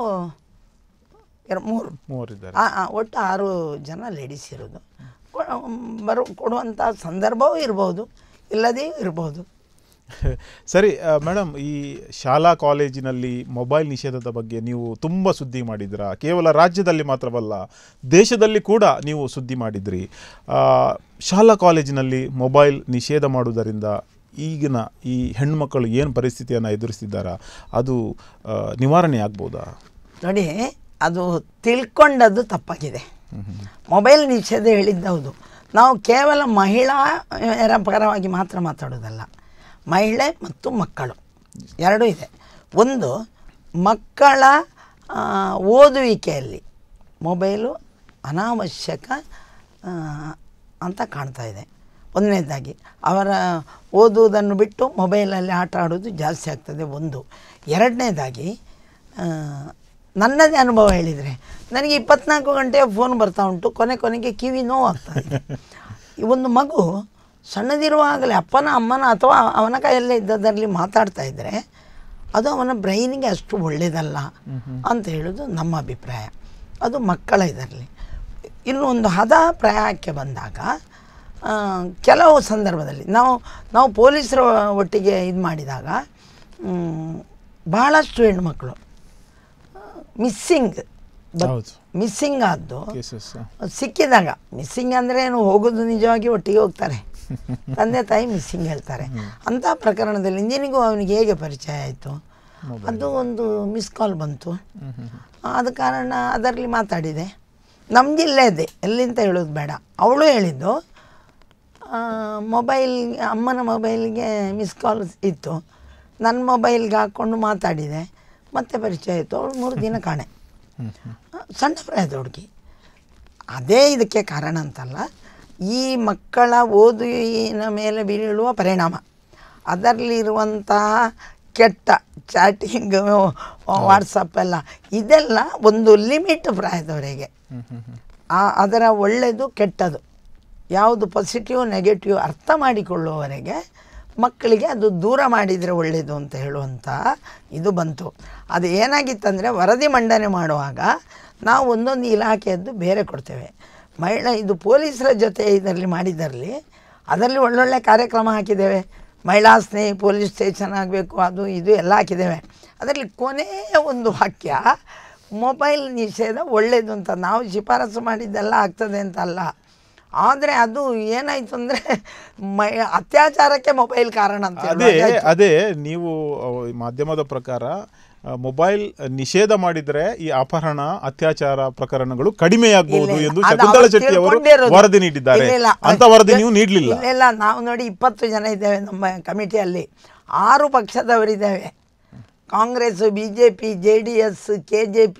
B: ಮೂರು
A: ಮೂವರಿದ್ದಾರೆ
B: ಆ, ಆ, ಒಟ್ಟು ಆರು ಜನ ಲೇಡೀಸ್ ಇರೋದು ಕೊ- ಬರೋ ಕೊಡುವಂಥ ಸಂದರ್ಭವೂ ಇರ್ಬೋದು ಇಲ್ಲದೇ ಇರ್ಬೋದು
A: ಸರಿ ಮೇಡಮ್ ಈ ಶಾಲಾ ಕಾಲೇಜಿನಲ್ಲಿ ಮೊಬೈಲ್ ನಿಷೇಧದ ಬಗ್ಗೆ ನೀವು ತುಂಬ ಸುದ್ದಿ ಮಾಡಿದ್ರ ಕೇವಲ ರಾಜ್ಯದಲ್ಲಿ ಮಾತ್ರವಲ್ಲ ದೇಶದಲ್ಲಿ ಕೂಡ ನೀವು ಸುದ್ದಿ ಮಾಡಿದ್ರಿ ಆ, ಶಾಲಾ ಕಾಲೇಜಿನಲ್ಲಿ ಮೊಬೈಲ್ ನಿಷೇಧ ಮಾಡುವುದರಿಂದ ಈಗಿನ ಈ ಹೆಣ್ಮಕ್ಕಳು ಏನು ಪರಿಸ್ಥಿತಿಯನ್ನು ಎದುರಿಸ್ತಿದ್ದಾರ ಅದು ಆ, ನಿವಾರಣೆ ಆಗ್ಬೋದಾ
B: ನೋಡಿ ಅದು ತಿಳ್ಕೊಂಡದ್ದು ತಪ್ಪಾಗಿದೆ ಮೊಬೈಲ್ ನಿಷೇಧ ಹೇಳಿದ್ದು ಹೌದು ನಾವು ಕೇವಲ ಮಹಿಳೆಯರ ಪರವಾಗಿ ಮಾತ್ರ ಮಾತಾಡೋದಲ್ಲ ಮಹಿಳೆ ಮತ್ತು ಮಕ್ಕಳು ಎರಡೂ ಇದೆ ಒಂದು ಮಕ್ಕಳ ಆ, ಓದುವಿಕೆಯಲ್ಲಿ ಮೊಬೈಲು ಅನಾವಶ್ಯಕ ಆ, ಅಂತ ಕಾಣ್ತಾ ಇದೆ ಒಂದನೇದಾಗಿ ಅವರ ಓದುವುದನ್ನು ಬಿಟ್ಟು ಮೊಬೈಲಲ್ಲಿ ಆಟ ಆಡೋದು ಜಾಸ್ತಿ ಆಗ್ತದೆ ಒಂದು ಎರಡನೇದಾಗಿ ಆ, ನನ್ನದೇ ಅನುಭವ ಹೇಳಿದರೆ ನನಗೆ ಇಪ್ಪತ್ನಾಲ್ಕು ಗಂಟೆ ಫೋನ್ ಬರ್ತಾ ಉಂಟು ಕೊನೆ ಕೊನೆಗೆ ಕಿವಿ ನೋವಾಗ್ತಾ ಇದೆ ಈ ಒಂದು ಮಗು ಸಣ್ಣದಿರುವಾಗಲೇ ಅಪ್ಪನ ಅಮ್ಮನ ಅಥವಾ ಅವನ ಕೈಯಲ್ಲೇ ಇದ್ದದರಲ್ಲಿ ಮಾತಾಡ್ತಾ ಇದ್ದರೆ ಅದು ಅವನ ಬ್ರೈನಿಗೆ ಅಷ್ಟು ಒಳ್ಳೆಯದಲ್ಲ ಅಂತ ಹೇಳೋದು ನಮ್ಮ ಅಭಿಪ್ರಾಯ ಅದು ಮಕ್ಕಳ ಇದರಲ್ಲಿ ಇನ್ನು ಒಂದು ಹದ ಪ್ರಾಯಕ್ಕೆ ಬಂದಾಗ ಆ, ಕೆಲವು ಸಂದರ್ಭದಲ್ಲಿ ನಾವು ನಾವು ಪೊಲೀಸರ ಒಟ್ಟಿಗೆ ಇದು ಮಾಡಿದಾಗ ಮ್, ಬಹಳಷ್ಟು ಹೆಣ್ಮಕ್ಳು ಮಿಸ್ಸಿಂಗ್
A: ಹೌದು
B: ಮಿಸ್ಸಿಂಗ್ ಆದ್ದು
A: ಕೇಸಸ್
B: ಸಿಕ್ಕಿದಾಗ ಮಿಸ್ಸಿಂಗ್ ಅಂದರೆ ಏನು ಹೋಗೋದು ನಿಜವಾಗಿ ಒಟ್ಟಿಗೆ ಹೋಗ್ತಾರೆ ತಂದೆ ತಾಯಿ ಮಿಸ್ಸಿಂಗ್ ಹೇಳ್ತಾರೆ ಅಂಥ ಪ್ರಕರಣದಲ್ಲಿ ಇಂಜಿನಿಗೂ ಅವನಿಗೆ ಹೇಗೆ ಪರಿಚಯ ಆಯಿತು ಅದು ಒಂದು ಮಿಸ್ ಕಾಲ್ ಬಂತು ಆದ ಕಾರಣ ಅದರಲ್ಲಿ ಮಾತಾಡಿದೆ ನಮ್ಮ ಜಿಲ್ಲೆಯದೇ ಎಲ್ಲಿಂತ ಹೇಳೋದು ಬೇಡ ಅವಳು ಹೇಳಿದ್ದು ಆ, ಮೊಬೈಲ್ ಅಮ್ಮನ ಮೊಬೈಲ್ಗೆ ಮಿಸ್ ಕಾಲ್ ಇತ್ತು ನನ್ನ ಮೊಬೈಲ್ಗೆ ಹಾಕ್ಕೊಂಡು ಮಾತಾಡಿದೆ ಮತ್ತೆ ಪರಿಚಯ ಆಯಿತು ಅವಳು ಮೂರು ದಿನ ಕಾಣೆ ಆ, ಸಣ್ಣ ಪ್ರಾಯದ ಹುಡುಗಿ ಅದೇ ಇದಕ್ಕೆ ಕಾರಣ ಅಂತಲ್ಲ ಈ ಮಕ್ಕಳ ಓದಿನ ಮೇಲೆ ಬೀಳುವ ಪರಿಣಾಮ ಅದರಲ್ಲಿರುವಂತಹ ಕೆಟ್ಟ ಚಾಟಿಂಗ್ ವಾಟ್ಸಪ್ ಎಲ್ಲ ಇದೆಲ್ಲ ಒಂದು ಲಿಮಿಟ್ ಪ್ರಾಯದವರೆಗೆ ಆ ಅದರ ಒಳ್ಳೆಯದು ಕೆಟ್ಟದು ಯಾವುದು ಪಾಸಿಟಿವ್ ನೆಗೆಟಿವ್ ಅರ್ಥ ಮಾಡಿಕೊಳ್ಳುವವರೆಗೆ ಮಕ್ಕಳಿಗೆ ಅದು ದೂರ ಮಾಡಿದರೆ ಒಳ್ಳೆಯದು ಅಂತ ಹೇಳುವಂಥ ಇದು ಬಂತು ಅದು ಏನಾಗಿತ್ತಂದರೆ ವರದಿ ಮಂಡನೆ ಮಾಡುವಾಗ ನಾವು ಒಂದೊಂದು ಇಲಾಖೆಯದ್ದು ಬೇರೆ ಕೊಡ್ತೇವೆ ಮಹಿಳಾ ಇದು ಪೊಲೀಸರ ಜೊತೆ ಇದರಲ್ಲಿ ಮಾಡಿದ್ದರಲ್ಲಿ ಅದರಲ್ಲಿ ಒಳ್ಳೊಳ್ಳೆ ಕಾರ್ಯಕ್ರಮ ಹಾಕಿದ್ದೇವೆ ಮಹಿಳಾ ಸ್ನೇಹಿ ಪೊಲೀಸ್ ಸ್ಟೇಷನ್ ಆಗಬೇಕು ಅದು ಇದು ಎಲ್ಲ ಹಾಕಿದ್ದೇವೆ ಅದರಲ್ಲಿ ಕೊನೆಯ ಒಂದು ವಾಕ್ಯ ಮೊಬೈಲ್ ನಿಷೇಧ ಒಳ್ಳೆಯದು ಅಂತ ನಾವು ಶಿಫಾರಸು ಮಾಡಿದ್ದೆಲ್ಲ ಆಗ್ತದೆ ಅಂತ ಅಲ್ಲ ಆದರೆ ಅದು ಏನಾಯ್ತು ಅಂದರೆ ಮೈ ಅತ್ಯಾಚಾರಕ್ಕೆ ಮೊಬೈಲ್ ಕಾರಣ ಅಂತ
A: ಅದೇ ಅದೇ ನೀವು ಅಹ್, ಮಾಧ್ಯಮದ ಪ್ರಕಾರ ಅಹ್, ಮೊಬೈಲ್ ನಿಷೇಧ ಮಾಡಿದ್ರೆ ಈ ಅಪಹರಣ ಅತ್ಯಾಚಾರ ಪ್ರಕರಣಗಳು ಕಡಿಮೆಯಾಗಬಹುದು
B: ಇಲ್ಲ,
A: ಎಂದು
B: ಅದು
A: ಶಕುಂತಳ
B: ಅವರು
A: ಶೆಟ್ಟಿ ಅವರು
B: ತಿಳ್ಕೊಂಡಿರೋದು.
A: ವರದಿ ನೀಡಿದ್ದಾರೆ
B: ಇಲ್ಲ, ಇಲ್ಲ.
A: ಅಂತ ವರದಿ ನೀವು ನೀಡಲಿಲ್ಲ
B: ಇಲ್ಲ ಇಲ್ಲ ನಾವು ನೋಡಿ ಇಪ್ಪತ್ತು ಜನ ಇದ್ದೇವೆ ನಮ್ಮ ಕಮಿಟಿಯಲ್ಲಿ ಆರು ಪಕ್ಷದವರಿದ್ದೇವೆ Congress B J P J D S K J P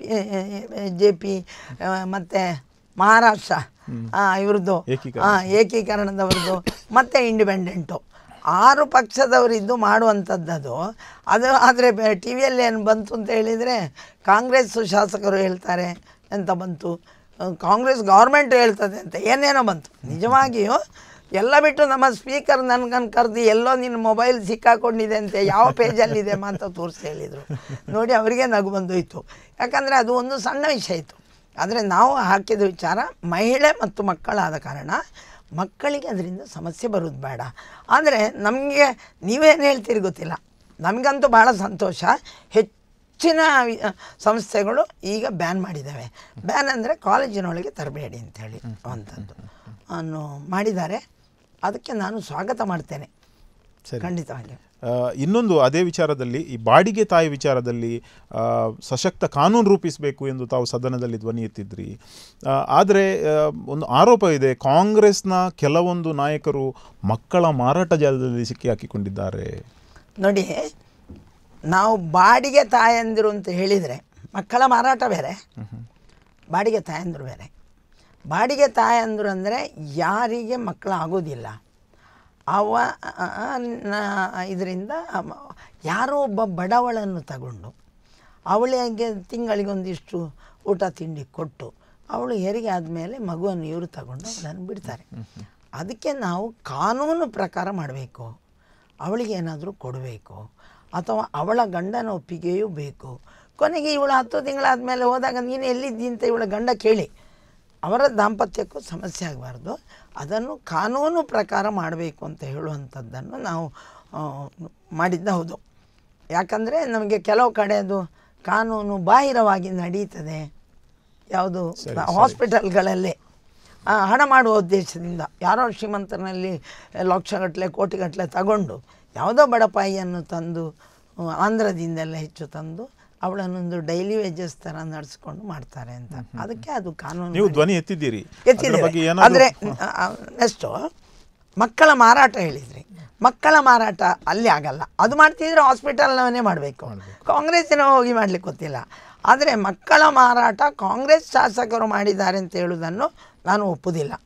B: J P ಮತ್ತು ಮಹಾರಾಷ್ಟ್ರ ಇವ್ರದ್ದು
A: ಏಕೀಕರಣ.
B: ಹಾಂ ಏಕೀಕರಣದವ್ರದ್ದು ಮತ್ತು ಇಂಡಿಪೆಂಡೆಂಟು ಆರು ಪಕ್ಷದವರಿದ್ದು ಮಾಡುವಂಥದ್ದದು ಅದು ಆದರೆ ಟಿ ವಿಯಲ್ಲಿ ಏನು ಬಂತು ಅಂತ ಹೇಳಿದರೆ ಕಾಂಗ್ರೆಸ್ ಶಾಸಕರು ಹೇಳ್ತಾರೆ ಅಂತ ಬಂತು ಅಹ್, ಕಾಂಗ್ರೆಸ್ ಗೌರ್ಮೆಂಟ್ ಹೇಳ್ತದೆ ಅಂತ ಏನೇನೋ ಬಂತು ನಿಜವಾಗಿಯೂ ಎಲ್ಲ ಬಿಟ್ಟು ನಮ್ಮ ಸ್ಪೀಕರ್ ನನ್ಗನ್ನು ಕರೆದು ಎಲ್ಲೋ ನಿನ್ನ ಮೊಬೈಲ್ ಸಿಕ್ಕಾಕೊಂಡಿದೆ ಅಂತೆ ಯಾವ ಪೇಜಲ್ಲಿದೆ ಅಂತ ತೋರಿಸಿ ಹೇಳಿದರು ನೋಡಿ ಅವರಿಗೆ ನಗು ಬಂದೋಯ್ತು ಯಾಕಂದರೆ ಅದು ಒಂದು ಸಣ್ಣ ವಿಷಯ ಇತ್ತು ಆದರೆ ನಾವು ಹಾಕಿದ ವಿಚಾರ ಮಹಿಳೆ ಮತ್ತು ಮಕ್ಕಳಾದ ಕಾರಣ ಮಕ್ಕಳಿಗೆ ಅದರಿಂದ ಸಮಸ್ಯೆ ಬರೋದು ಬೇಡ ಆದರೆ ನಮಗೆ ನೀವೇನು ಹೇಳ್ತೀರಿ ಗೊತ್ತಿಲ್ಲ ನಮಗಂತೂ ಭಾಳ ಸಂತೋಷ ಹೆಚ್ಚಿನ ವಿ- ಸಂಸ್ಥೆಗಳು ಈಗ ಬ್ಯಾನ್ ಮಾಡಿದ್ದಾವೆ ಬ್ಯಾನ್ ಅಂದರೆ ಕಾಲೇಜಿನೊಳಗೆ ತರಬೇಡಿ ಅಂಥೇಳಿ ಅಂಥದ್ದು ಅನ್ನು ಮಾಡಿದ್ದಾರೆ ಅದಕ್ಕೆ ನಾನು ಸ್ವಾಗತ ಮಾಡ್ತೇನೆ
A: ಸರಿ
B: ಖಂಡಿತವಾಗಿ
A: ಆ, ಇನ್ನೊಂದು ಅದೇ ವಿಚಾರದಲ್ಲಿ ಈ ಬಾಡಿಗೆ ತಾಯಿ ವಿಚಾರದಲ್ಲಿ ಆ, ಸಶಕ್ತ ಕಾನೂನು ರೂಪಿಸಬೇಕು ಎಂದು ತಾವು ಸದನದಲ್ಲಿ ಧ್ವನಿ ಎತ್ತಿದ್ರಿ ಆದರೆ ಒಂದು ಆರೋಪ ಇದೆ ಕಾಂಗ್ರೆಸ್ನ ಕೆಲವೊಂದು ನಾಯಕರು ಮಕ್ಕಳ ಮಾರಾಟ ಜಾಲದಲ್ಲಿ ಸಿಕ್ಕಿ ಹಾಕಿಕೊಂಡಿದ್ದಾರೆ
B: ನೋಡಿ ನಾವು ಬಾಡಿಗೆ ತಾಯಂದಿರು ಅಂತ ಹೇಳಿದರೆ ಮಕ್ಕಳ ಮಾರಾಟ ಬೇರೆ ಬಾಡಿಗೆ ತಾಯಂದಿರು ಬೇರೆ ಬಾಡಿಗೆ ತಾಯಂದಿರು ಅಂದರೆ ಯಾರಿಗೆ ಮಕ್ಕಳು ಆಗೋದಿಲ್ಲ ಅವ ಇದರಿಂದ ಯಾರೋ ಒಬ್ಬ ಬಡವಳನ್ನು ತಗೊಂಡು ಅವಳಿಗೆ ತಿಂಗಳಿಗೊಂದಿಷ್ಟು ಊಟ ತಿಂಡಿ ಕೊಟ್ಟು ಅವಳು ಹೆರಿಗೆ ಆದಮೇಲೆ ಮಗುವನ್ನು ಇವರು ತಗೊಂಡು ಅವಳನ್ನು ಬಿಡ್ತಾರೆ ಅದಕ್ಕೆ ನಾವು ಕಾನೂನು ಪ್ರಕಾರ ಮಾಡಬೇಕು ಅವಳಿಗೆ ಏನಾದರೂ ಕೊಡಬೇಕು ಅಥವಾ ಅವಳ ಗಂಡನ ಒಪ್ಪಿಗೆಯೂ ಬೇಕು ಕೊನೆಗೆ ಇವಳು ಹತ್ತು ತಿಂಗಳಾದಮೇಲೆ ಹೋದಾಗ ನೀನು ಎಲ್ಲಿದ್ದಿ ಅಂತ ಇವಳ ಗಂಡ ಕೇಳಿ ಅವರ ದಾಂಪತ್ಯಕ್ಕೂ ಸಮಸ್ಯೆ ಆಗಬಾರ್ದು ಅದನ್ನು ಕಾನೂನು ಪ್ರಕಾರ ಮಾಡಬೇಕು ಅಂತ ಹೇಳುವಂಥದ್ದನ್ನು ನಾವು ಆ, ಮಾಡಿದ್ದ ಹೌದು ಯಾಕಂದರೆ ನಮಗೆ ಕೆಲವು ಕಡೆ ಅದು ಕಾನೂನು ಬಾಹಿರವಾಗಿ ನಡೀತದೆ ಯಾವುದು ಹಾಸ್ಪಿಟಲ್ಗಳಲ್ಲೇ ಆ, ಹಣ ಮಾಡುವ ಉದ್ದೇಶದಿಂದ ಯಾರೋ ಶ್ರೀಮಂತನಲ್ಲಿ ಲಕ್ಷಗಟ್ಟಲೆ ಕೋಟಿಗಟ್ಟಲೆ ತಗೊಂಡು ಯಾವುದೋ ಬಡಪಾಯಿಯನ್ನು ತಂದು ಆ, ಆಂಧ್ರದಿಂದೆಲ್ಲ ಹೆಚ್ಚು ತಂದು ಅವಳನ್ನೊಂದು ಡೈಲಿ ವೇಜಸ್ ಥರ ನಡೆಸ್ಕೊಂಡು ಮಾಡ್ತಾರೆ ಅಂತ ಅದಕ್ಕೆ ಅದು ಕಾನೂನು
A: ನೀವು ಧ್ವನಿ ಎತ್ತಿದ್ದೀರಿ ಅದ್ರ ಬಗ್ಗೆ ಏನಾದ್ರು
B: ಅಂದರೆ ನೆಕ್ಸ್ಟು ಮಕ್ಕಳ ಮಾರಾಟ ಹೇಳಿದ್ರಿ ಮಕ್ಕಳ ಮಾರಾಟ ಅಲ್ಲಿ ಆಗಲ್ಲ ಅದು ಮಾಡ್ತಿದ್ರೆ ಹಾಸ್ಪಿಟಲ್ನವನ್ನೇ ಮಾಡಬೇಕು ಕಾಂಗ್ರೆಸ್ಸಿನ ಹೋಗಿ ಮಾಡ್ಲಿಕ್ಕೆ ಗೊತ್ತಿಲ್ಲ ಆದರೆ ಮಕ್ಕಳ ಮಾರಾಟ ಕಾಂಗ್ರೆಸ್ ಶಾಸಕರು ಮಾಡಿದ್ದಾರೆ ಅಂತ ಹೇಳುವುದನ್ನು ನಾನು ಒಪ್ಪುವುದಿಲ್ಲ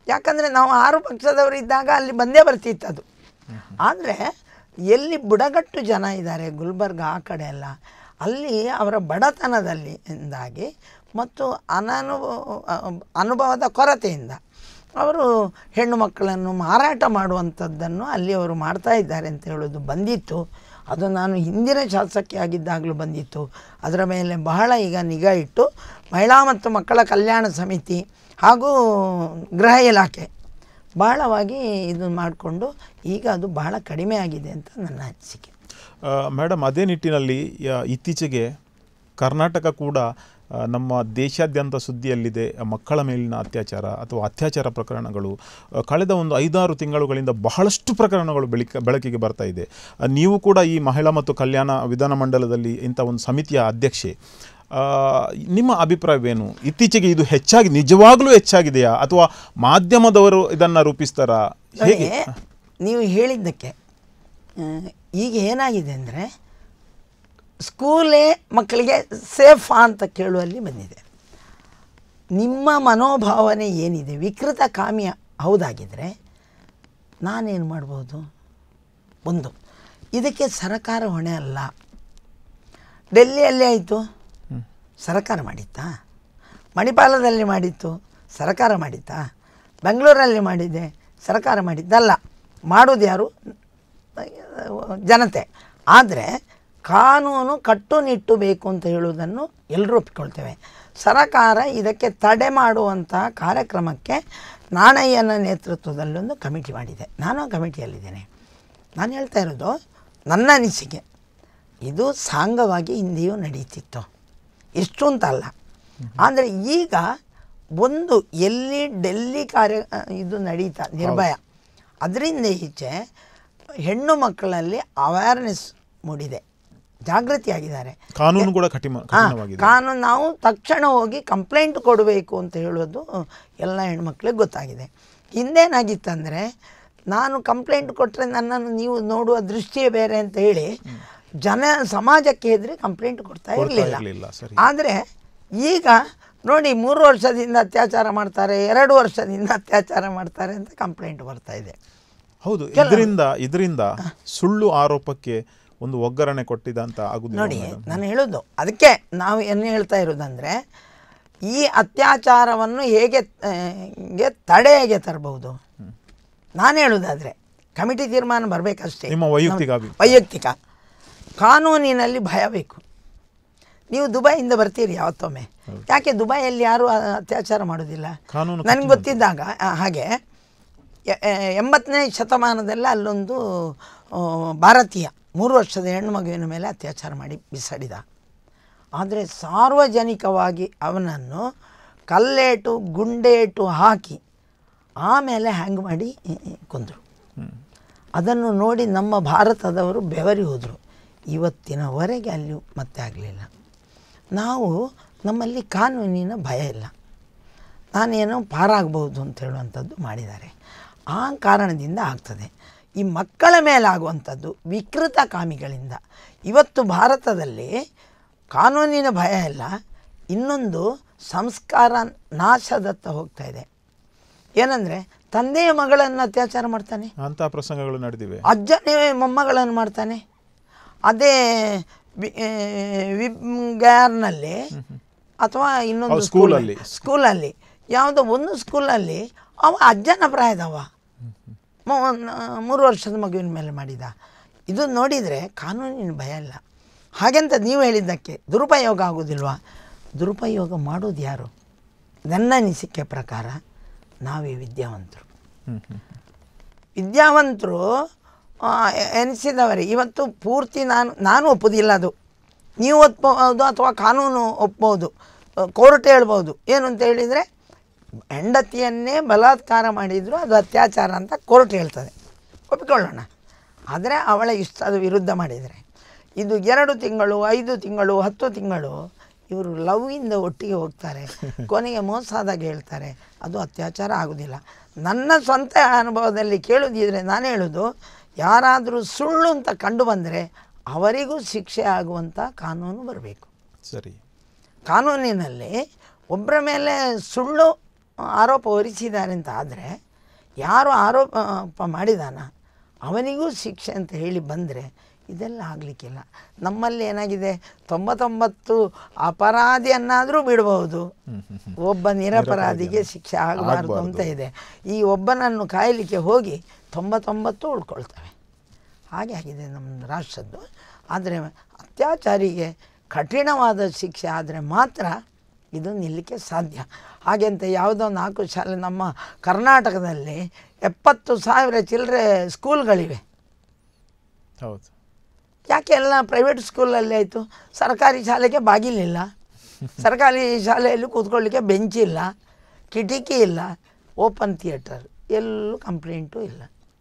B: ಯಾಕಂದರೆ ನಾವು ಆರು ಪಕ್ಷದವರು ಇದ್ದಾಗ ಅಲ್ಲಿ ಬಂದೇ ಬರ್ತಿತ್ತು ಅದು ಆದರೆ ಎಲ್ಲಿ ಬುಡಗಟ್ಟು ಜನ ಇದ್ದಾರೆ ಗುಲ್ಬರ್ಗ ಆ ಕಡೆ ಎಲ್ಲ ಅಲ್ಲಿ ಅವರ ಬಡತನದಲ್ಲಿ ಇಂದಾಗಿ ಮತ್ತು ಅನನುಭವ ಅನುಭವದ ಕೊರತೆಯಿಂದ ಅವರು ಹೆಣ್ಣು ಮಕ್ಕಳನ್ನು ಮಾರಾಟ ಮಾಡುವಂಥದ್ದನ್ನು ಅಲ್ಲಿ ಅವರು ಮಾಡ್ತಾ ಇದ್ದಾರೆ ಅಂತ ಹೇಳೋದು ಬಂದಿತ್ತು ಅದು ನಾನು ಹಿಂದಿನ ಶಾಸಕಿ ಆಗಿದ್ದಾಗಲೂ ಬಂದಿತ್ತು ಅದರ ಮೇಲೆ ಬಹಳ ಈಗ ನಿಗಾ ಇಟ್ಟು ಮಹಿಳಾ ಮತ್ತು ಮಕ್ಕಳ ಕಲ್ಯಾಣ ಸಮಿತಿ ಹಾಗೂ ಗೃಹ ಇಲಾಖೆ ಬಹಳವಾಗಿ ಇದು ಮಾಡಿಕೊಂಡು ಈಗ ಅದು ಬಹಳ ಕಡಿಮೆ ಆಗಿದೆ ಅಂತ ನನ್ನ ಅನಿಸಿಕೆ
A: ಆ, ಮೇಡಮ್ ಅದೇ ನಿಟ್ಟಿನಲ್ಲಿ ಯ- ಇತ್ತೀಚೆಗೆ ಕರ್ನಾಟಕ ಕೂಡ ಆ, ನಮ್ಮ ದೇಶಾದ್ಯಂತ ಸುದ್ದಿಯಲ್ಲಿದೆ ಮಕ್ಕಳ ಮೇಲಿನ ಅತ್ಯಾಚಾರ ಅಥವಾ ಅತ್ಯಾಚಾರ ಪ್ರಕರಣಗಳು ಆ, ಕಳೆದ ಒಂದು ಐದಾರು ತಿಂಗಳುಗಳಿಂದ ಬಹಳಷ್ಟು ಪ್ರಕರಣಗಳು ಬೆಳಿಕ ಬೆಳಕಿಗೆ ಬರ್ತಾ ಇದೆ ಆ, ನೀವು ಕೂಡ ಈ ಮಹಿಳಾ ಮತ್ತು ಕಲ್ಯಾಣ ವಿಧಾನಮಂಡಲದಲ್ಲಿ ಇಂಥ ಒಂದು ಸಮಿತಿಯ ಅಧ್ಯಕ್ಷೆ ಆ, ನಿಮ್ಮ ಅಭಿಪ್ರಾಯವೇನು ಇತ್ತೀಚೆಗೆ ಇದು ಹೆಚ್ಚಾಗಿ ನಿಜವಾಗ್ಲೂ ಹೆಚ್ಚಾಗಿದೆಯಾ ಅಥವಾ ಮಾಧ್ಯಮದವರು ಇದನ್ನು ರೂಪಿಸ್ತಾರಾ ಹೇಗೆ
B: ನನಗೆ ನೀವು ಹೇಳಿದ್ದಕ್ಕೆ ಆ, ಈಗ ಏನಾಗಿದೆ ಅಂದರೆ ಸ್ಕೂಲೇ ಮಕ್ಕಳಿಗೆ ಸೇಫಾ ಅಂತ ಕೇಳುವಲ್ಲಿ ಬಂದಿದೆ ನಿಮ್ಮ ಮನೋಭಾವನೆ ಏನಿದೆ ವಿಕೃತ ಕಾಮ್ಯ ಹೌದಾಗಿದ್ದರೆ ನಾನೇನು ಮಾಡ್ಬೋದು ಒಂದು ಇದಕ್ಕೆ ಸರಕಾರ ಹೊಣೆ ಅಲ್ಲ ಡೆಲ್ಲಿಯಲ್ಲಿ ಆಯಿತು ಸರಕಾರ ಮಾಡಿತ್ತಾ ಮಣಿಪಾಲದಲ್ಲಿ ಮಾಡಿತ್ತು ಸರಕಾರ ಮಾಡಿತ್ತಾ ಬೆಂಗಳೂರಲ್ಲಿ ಮಾಡಿದೆ ಸರಕಾರ ಮಾಡಿದ್ದಲ್ಲ ಮಾಡೋದು ಯಾರು ಜನತೆ ಆದರೆ ಕಾನೂನು ಕಟ್ಟುನಿಟ್ಟು ಬೇಕು ಅಂತ ಹೇಳುವುದನ್ನು ಎಲ್ಲರೂ ಒಪ್ಪಿಕೊಳ್ತೇವೆ ಸರಕಾರ ಇದಕ್ಕೆ ತಡೆ ಮಾಡುವಂಥ ಕಾರ್ಯಕ್ರಮಕ್ಕೆ ನಾಣಯ್ಯನ ನೇತೃತ್ವದಲ್ಲೊಂದು ಕಮಿಟಿ ಮಾಡಿದೆ ನಾನು ಆ ಕಮಿಟಿಯಲ್ಲಿದ್ದೇನೆ ನಾನು ಹೇಳ್ತಾ ಇರೋದು ನನ್ನ ಅನಿಸಿಕೆ ಇದು ಸಾಂಗವಾಗಿ ಹಿಂದೆಯೂ ನಡೀತಿತ್ತು ಇಷ್ಟು ಅಂತ ಅಲ್ಲ ಆದರೆ ಈಗ ಒಂದು ಎಲ್ಲಿ ಡೆಲ್ಲಿ ಕಾರ್ಯ ಆ, ಇದು ನಡೀತಾ ನಿರ್ಭಯ ಅದರಿಂದ ಈಚೆ ಹೆಣ್ಣು ಮಕ್ಕಳಲ್ಲಿ ಅವೇರ್ನೆಸ್ ಮೂಡಿದೆ ಜಾಗೃತಿಯಾಗಿದ್ದಾರೆ
A: ಕಾನೂನು ಕೂಡ ಕಠಿಣ
B: ಹಾ,
A: ಕಠಿಣವಾಗಿದೆ
B: ಕಾನೂನು ನಾವು ತಕ್ಷಣ ಹೋಗಿ ಕಂಪ್ಲೇಂಟ್ ಕೊಡಬೇಕು ಅಂತ ಹೇಳೋದು ಎಲ್ಲ ಹೆಣ್ಮಕ್ಳಿಗೆ ಗೊತ್ತಾಗಿದೆ ಹಿಂದೇನಾಗಿತ್ತಂದರೆ ನಾನು ಕಂಪ್ಲೇಂಟ್ ಕೊಟ್ಟರೆ ನನ್ನನ್ನು ನೀವು ನೋಡುವ ದೃಷ್ಟಿಯೇ ಬೇರೆ ಅಂತ ಹೇಳಿ ಜನ ಸಮಾಜಕ್ಕೆ ಹೆದರಿ ಕಂಪ್ಲೇಂಟ್ ಕೊಡ್ತಾ
A: ಕೊಡ್ತಾ
B: ಇರಲಿಲ್ಲ
A: ಇರ್ಲಿಲ್ಲ, ಸರಿ.
B: ಆದರೆ ಈಗ ನೋಡಿ ಮೂರು ವರ್ಷದಿಂದ ಅತ್ಯಾಚಾರ ಮಾಡ್ತಾರೆ ಎರಡು ವರ್ಷದಿಂದ ಅತ್ಯಾಚಾರ ಮಾಡ್ತಾರೆ ಅಂತ ಕಂಪ್ಲೇಂಟ್ ಬರ್ತಾ ಇದೆ
A: ಹೌದು ಇದರಿಂದ ಇದರಿಂದ ಸುಳ್ಳು ಆರೋಪಕ್ಕೆ ಒಂದು ಒಗ್ಗರಣೆ ಕೊಟ್ಟಿದ ಅಂತ ಆಗುದಿಲ್ಲ
B: ನೋಡಿ
A: ಮೇಡಮ್?
B: ನಾನು ಹೇಳೋದು ಅದಕ್ಕೆ ನಾವು ಏನು ಹೇಳ್ತಾ ಇರೋದಂದರೆ ಈ ಅತ್ಯಾಚಾರವನ್ನು ಹೇಗೆ ಆ, ಗೆ ತಡೆ ಹೇಗೆ ತರಬಹುದು ನಾನು ಹೇಳೋದಾದರೆ ಕಮಿಟಿ ತೀರ್ಮಾನ ಬರಬೇಕಷ್ಟೇ
A: ನಿಮ್ಮ ವೈಯಕ್ತಿಕ ಅಭಿಪ್ರಾಯ.
B: ವೈಯಕ್ತಿಕ ಕಾನೂನಿನಲ್ಲಿ ಭಯ ಬೇಕು ನೀವು ದುಬೈಯಿಂದ ಬರ್ತೀರಿ ಯಾವತ್ತೊಮ್ಮೆ ಯಾಕೆ ದುಬೈಯಲ್ಲಿ ಯಾರು ಆ, ಅತ್ಯಾಚಾರ ಮಾಡೋದಿಲ್ಲ
A: ಕಾನೂನು
B: ನನಗೆ ಗೊತ್ತಿದ್ದಾಗ ಆ, ಹಾಗೆ ಎ- ಎ- ಎಂಬತ್ತನೇ ಶತಮಾನದಲ್ಲಿ ಅಲ್ಲೊಂದು ಆ, ಭಾರತೀಯ ಮೂರು ವರ್ಷದ ಹೆಣ್ಣು ಮಗುವಿನ ಮೇಲೆ ಅತ್ಯಾಚಾರ ಮಾಡಿ ಬಿಸಾಡಿದ ಆದರೆ ಸಾರ್ವಜನಿಕವಾಗಿ ಅವನನ್ನು ಕಲ್ಲೇಟು ಗುಂಡೇಟು ಹಾಕಿ ಆಮೇಲೆ ಹ್ಯಾಂಗ್ ಮಾಡಿ ಕೊಂದರು ಅದನ್ನು ನೋಡಿ ನಮ್ಮ ಭಾರತದವರು ಬೆವರಿ ಹೋದರು ಇವತ್ತಿನವರೆಗೆ ಅಲ್ಲಿ ಮತ್ತೆ ಆಗಲಿಲ್ಲ ನಾವು ನಮ್ಮಲ್ಲಿ ಕಾನೂನಿನ ಭಯ ಇಲ್ಲ ನಾನೇನೋ ಪಾರಾಗಬಹುದು ಅಂತ ಹೇಳುವಂಥದ್ದು ಮಾಡಿದ್ದಾರೆ ಆ ಕಾರಣದಿಂದ ಆಗ್ತದೆ ಈ ಮಕ್ಕಳ ಮೇಲೆ ಆಗುವಂಥದ್ದು ವಿಕೃತ ಕಾಮಿಗಳಿಂದ ಇವತ್ತು ಭಾರತದಲ್ಲಿ ಕಾನೂನಿನ ಭಯ ಇಲ್ಲ ಇನ್ನೊಂದು ಸಂಸ್ಕಾರ ನಾಶದತ್ತ ಹೋಗ್ತಾ ಇದೆ ಏನಂದರೆ ತಂದೆಯ ಮಗಳನ್ನು ಅತ್ಯಾಚಾರ ಮಾಡ್ತಾನೆ
A: ಅಂತ ಪ್ರಸಂಗಗಳು ನಡೆದಿವೆ
B: ಅಜ್ಜನೇ ಮೊಮ್ಮಗಳನ್ನು ಮಾಡ್ತಾನೆ ಅದೇ ವಿ- ಆ, ವಿಬ್ಗ್ಯಾರ್ನಲ್ಲಿ ಅಥವಾ ಇನ್ನೊಂದು
A: ಹೌದು, ಸ್ಕೂಲಲ್ಲಿ.
B: ಸ್ಕೂಲಲ್ಲಿ ಯಾವುದೋ ಒಂದು ಸ್ಕೂಲಲ್ಲಿ ಅವ ಅಜ್ಜನ ಪ್ರಾಯದವ ಮ- ಒಂದ್- ಮೂರು ವರ್ಷದ ಮಗುವಿನ ಮೇಲೆ ಮಾಡಿದ ಇದು ನೋಡಿದರೆ ಕಾನೂನಿನ ಭಯ ಇಲ್ಲ ಹಾಗೆಂತ ನೀವು ಹೇಳಿದ್ದಕ್ಕೆ ದುರುಪಯೋಗ ಆಗೋದಿಲ್ವಾ ದುರುಪಯೋಗ ಮಾಡೋದು ಯಾರು ನನ್ನ ಅನಿಸಿಕೆ ಪ್ರಕಾರ ನಾವೇ ವಿದ್ಯಾವಂತರು
A: ಹ್ಮ್, ಹ್ಮ್.
B: ವಿದ್ಯಾವಂತರು ಆ, ಎ- ಎನಿಸಿದವರೇ ಇವತ್ತು ಪೂರ್ತಿ ನಾನು ನಾನು ಒಪ್ಪೋದಿಲ್ಲ ಅದು ನೀವು ಒಪ್ಬೋದು ಅಥವಾ ಕಾನೂನು ಒಪ್ಬೋದು ಕೋರ್ಟ್ ಹೇಳ್ಬೋದು ಏನು ಅಂತ ಹೇಳಿದರೆ ಹೆಂಡತಿಯನ್ನೇ ಬಲಾತ್ಕಾರ ಮಾಡಿದರೂ ಅದು ಅತ್ಯಾಚಾರ ಅಂತ ಕೋರ್ಟ್ ಹೇಳ್ತದೆ ಒಪ್ಪಿಕೊಳ್ಳೋಣ ಆದರೆ ಅವಳ ಇಷ್ಟದ ವಿರುದ್ಧ ಮಾಡಿದರೆ ಇದು ಎರಡು ತಿಂಗಳು ಐದು ತಿಂಗಳು ಹತ್ತು ತಿಂಗಳು ಇವರು ಲವ್ವಿಂದ ಒಟ್ಟಿಗೆ ಹೋಗ್ತಾರೆ ಕೊನೆಗೆ ಮೋಸ ಆದಾಗ ಹೇಳ್ತಾರೆ ಅದು ಅತ್ಯಾಚಾರ ಆಗೋದಿಲ್ಲ ನನ್ನ ಸ್ವಂತ ಅನುಭವದಲ್ಲಿ ಕೇಳೋದಿದ್ರೆ ನಾನು ಹೇಳೋದು ಯಾರಾದರೂ ಸುಳ್ಳು ಅಂತ ಕಂಡು ಬಂದರೆ ಅವರಿಗೂ ಶಿಕ್ಷೆ ಆಗುವಂಥ ಕಾನೂನು ಬರಬೇಕು
A: ಸರಿ
B: ಕಾನೂನಿನಲ್ಲಿ ಒಬ್ಬರ ಮೇಲೆ ಸುಳ್ಳು ಆರೋಪ ಹೊರಿಸಿದ್ದಾರೆ ಅಂತ ಆದರೆ ಯಾರು ಆರೋಪ ಮಾಡಿದಾನ ಅವನಿಗೂ ಶಿಕ್ಷೆ ಅಂತ ಹೇಳಿ ಬಂದರೆ ಇದೆಲ್ಲ ಆಗಲಿಕ್ಕಿಲ್ಲ ನಮ್ಮಲ್ಲಿ ಏನಾಗಿದೆ ತೊಂಬತ್ತೊಂಬತ್ತು ಅಪರಾಧಿಯನ್ನಾದರೂ ಬಿಡಬಹುದು ಒಬ್ಬ ನಿರಪರಾಧಿಗೆ ಶಿಕ್ಷೆ ಆಗಬಾರ್ದು ಅಂತ ಇದೆ ಈ ಒಬ್ಬನನ್ನು ಕಾಯಲಿಕ್ಕೆ ಹೋಗಿ ತೊಂಬತ್ತೊಂಬತ್ತು ಉಳ್ಕೊಳ್ತವೆ ಹಾಗೆ ಆಗಿದೆ ನಮ್ಮ ರಾಷ್ಟ್ರದ್ದು ಆದರೆ ಅತ್ಯಾಚಾರಿಗೆ ಕಠಿಣವಾದ ಶಿಕ್ಷೆ ಆದರೆ ಮಾತ್ರ ಇದು ನಿಲ್ಲಕ್ಕೆ ಸಾಧ್ಯ ಹಾಗೆ ಅಂತ ಯಾವುದೋ ನಾಲ್ಕು ಶಾಲೆ ನಮ್ಮ ಕರ್ನಾಟಕದಲ್ಲಿ ಎಪ್ಪತ್ತು ಸಾವಿರ ಚಿಲ್ಲರೆ ಸ್ಕೂಲ್ಗಳಿವೆ
A: ಹೌದು
B: ಯಾಕೆ ಎಲ್ಲ ಪ್ರೈವೇಟ್ ಸ್ಕೂಲಲ್ಲಿ ಆಯಿತು ಸರ್ಕಾರಿ ಶಾಲೆಗೆ ಬಾಗಿಲಿಲ್ಲ ಸರ್ಕಾರಿ ಶಾಲೆಯಲ್ಲಿ ಕೂತ್ಕೊಳ್ಳಿಕ್ಕೆ ಬೆಂಚ್ ಇಲ್ಲ ಕಿಟಕಿ ಇಲ್ಲ ಓಪನ್ ಥಿಯೇಟರ್ ಎಲ್ಲೂ ಕಂಪ್ಲೇಂಟು ಇಲ್ಲ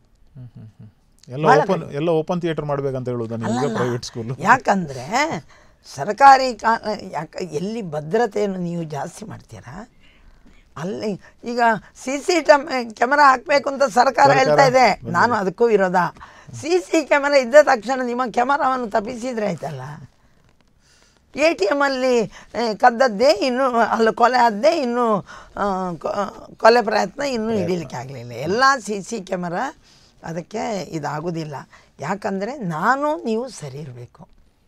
A: ಎಲ್ಲ ಓಪನ್ ಎಲ್ಲ ಓಪನ್ ಥಿಯೇಟರ್ ಮಾಡ್ಬೇಕಂತ ಹೇಳುವುದು ನಿಮಗೆ ಪ್ರೈವೇಟ್ ಸ್ಕೂಲ್
B: ಯಾಕಂದರೆ ಸರ್ಕಾರಿ ಕಾ ಯಾಕೆ ಎಲ್ಲಿ ಭದ್ರತೆಯನ್ನು ನೀವು ಜಾಸ್ತಿ ಮಾಡ್ತೀರಾ ಅಲ್ಲಿ ಈಗ ಸಿ ಸಿ ಟಮ್ ಕ್ಯಾಮರಾ ಹಾಕಬೇಕು ಅಂತ ಸರ್ಕಾರ ಹೇಳ್ತಾ ಇದೆ ನಾನು ಅದಕ್ಕೂ ವಿರೋಧ ಸಿ ಸಿ ಕ್ಯಾಮರಾ ಇದ್ದ ತಕ್ಷಣ ನಿಮ್ಮ ಕ್ಯಾಮರಾವನ್ನು ತಪ್ಪಿಸಿದ್ರೆ ಆಯ್ತಲ್ಲ ಎ ಟಿ ಎಮ್ಮಲ್ಲಿ ಕದ್ದದ್ದೇ ಇನ್ನೂ ಅಲ್ಲಿ ಕೊಲೆ ಆದ್ದೇ ಇನ್ನೂ ಆ, ಕೊ- ಕೊಲೆ ಪ್ರಯತ್ನ ಇನ್ನೂ ಹಿಡೀಲಿಕ್ಕೆ ಆಗಲಿಲ್ಲ ಎಲ್ಲ ಸಿ ಸಿ ಕ್ಯಾಮರಾ ಅದಕ್ಕೆ ಇದಾಗೋದಿಲ್ಲ ಯಾಕಂದರೆ ನಾನು ನೀವು ಸರಿ ಇರಬೇಕು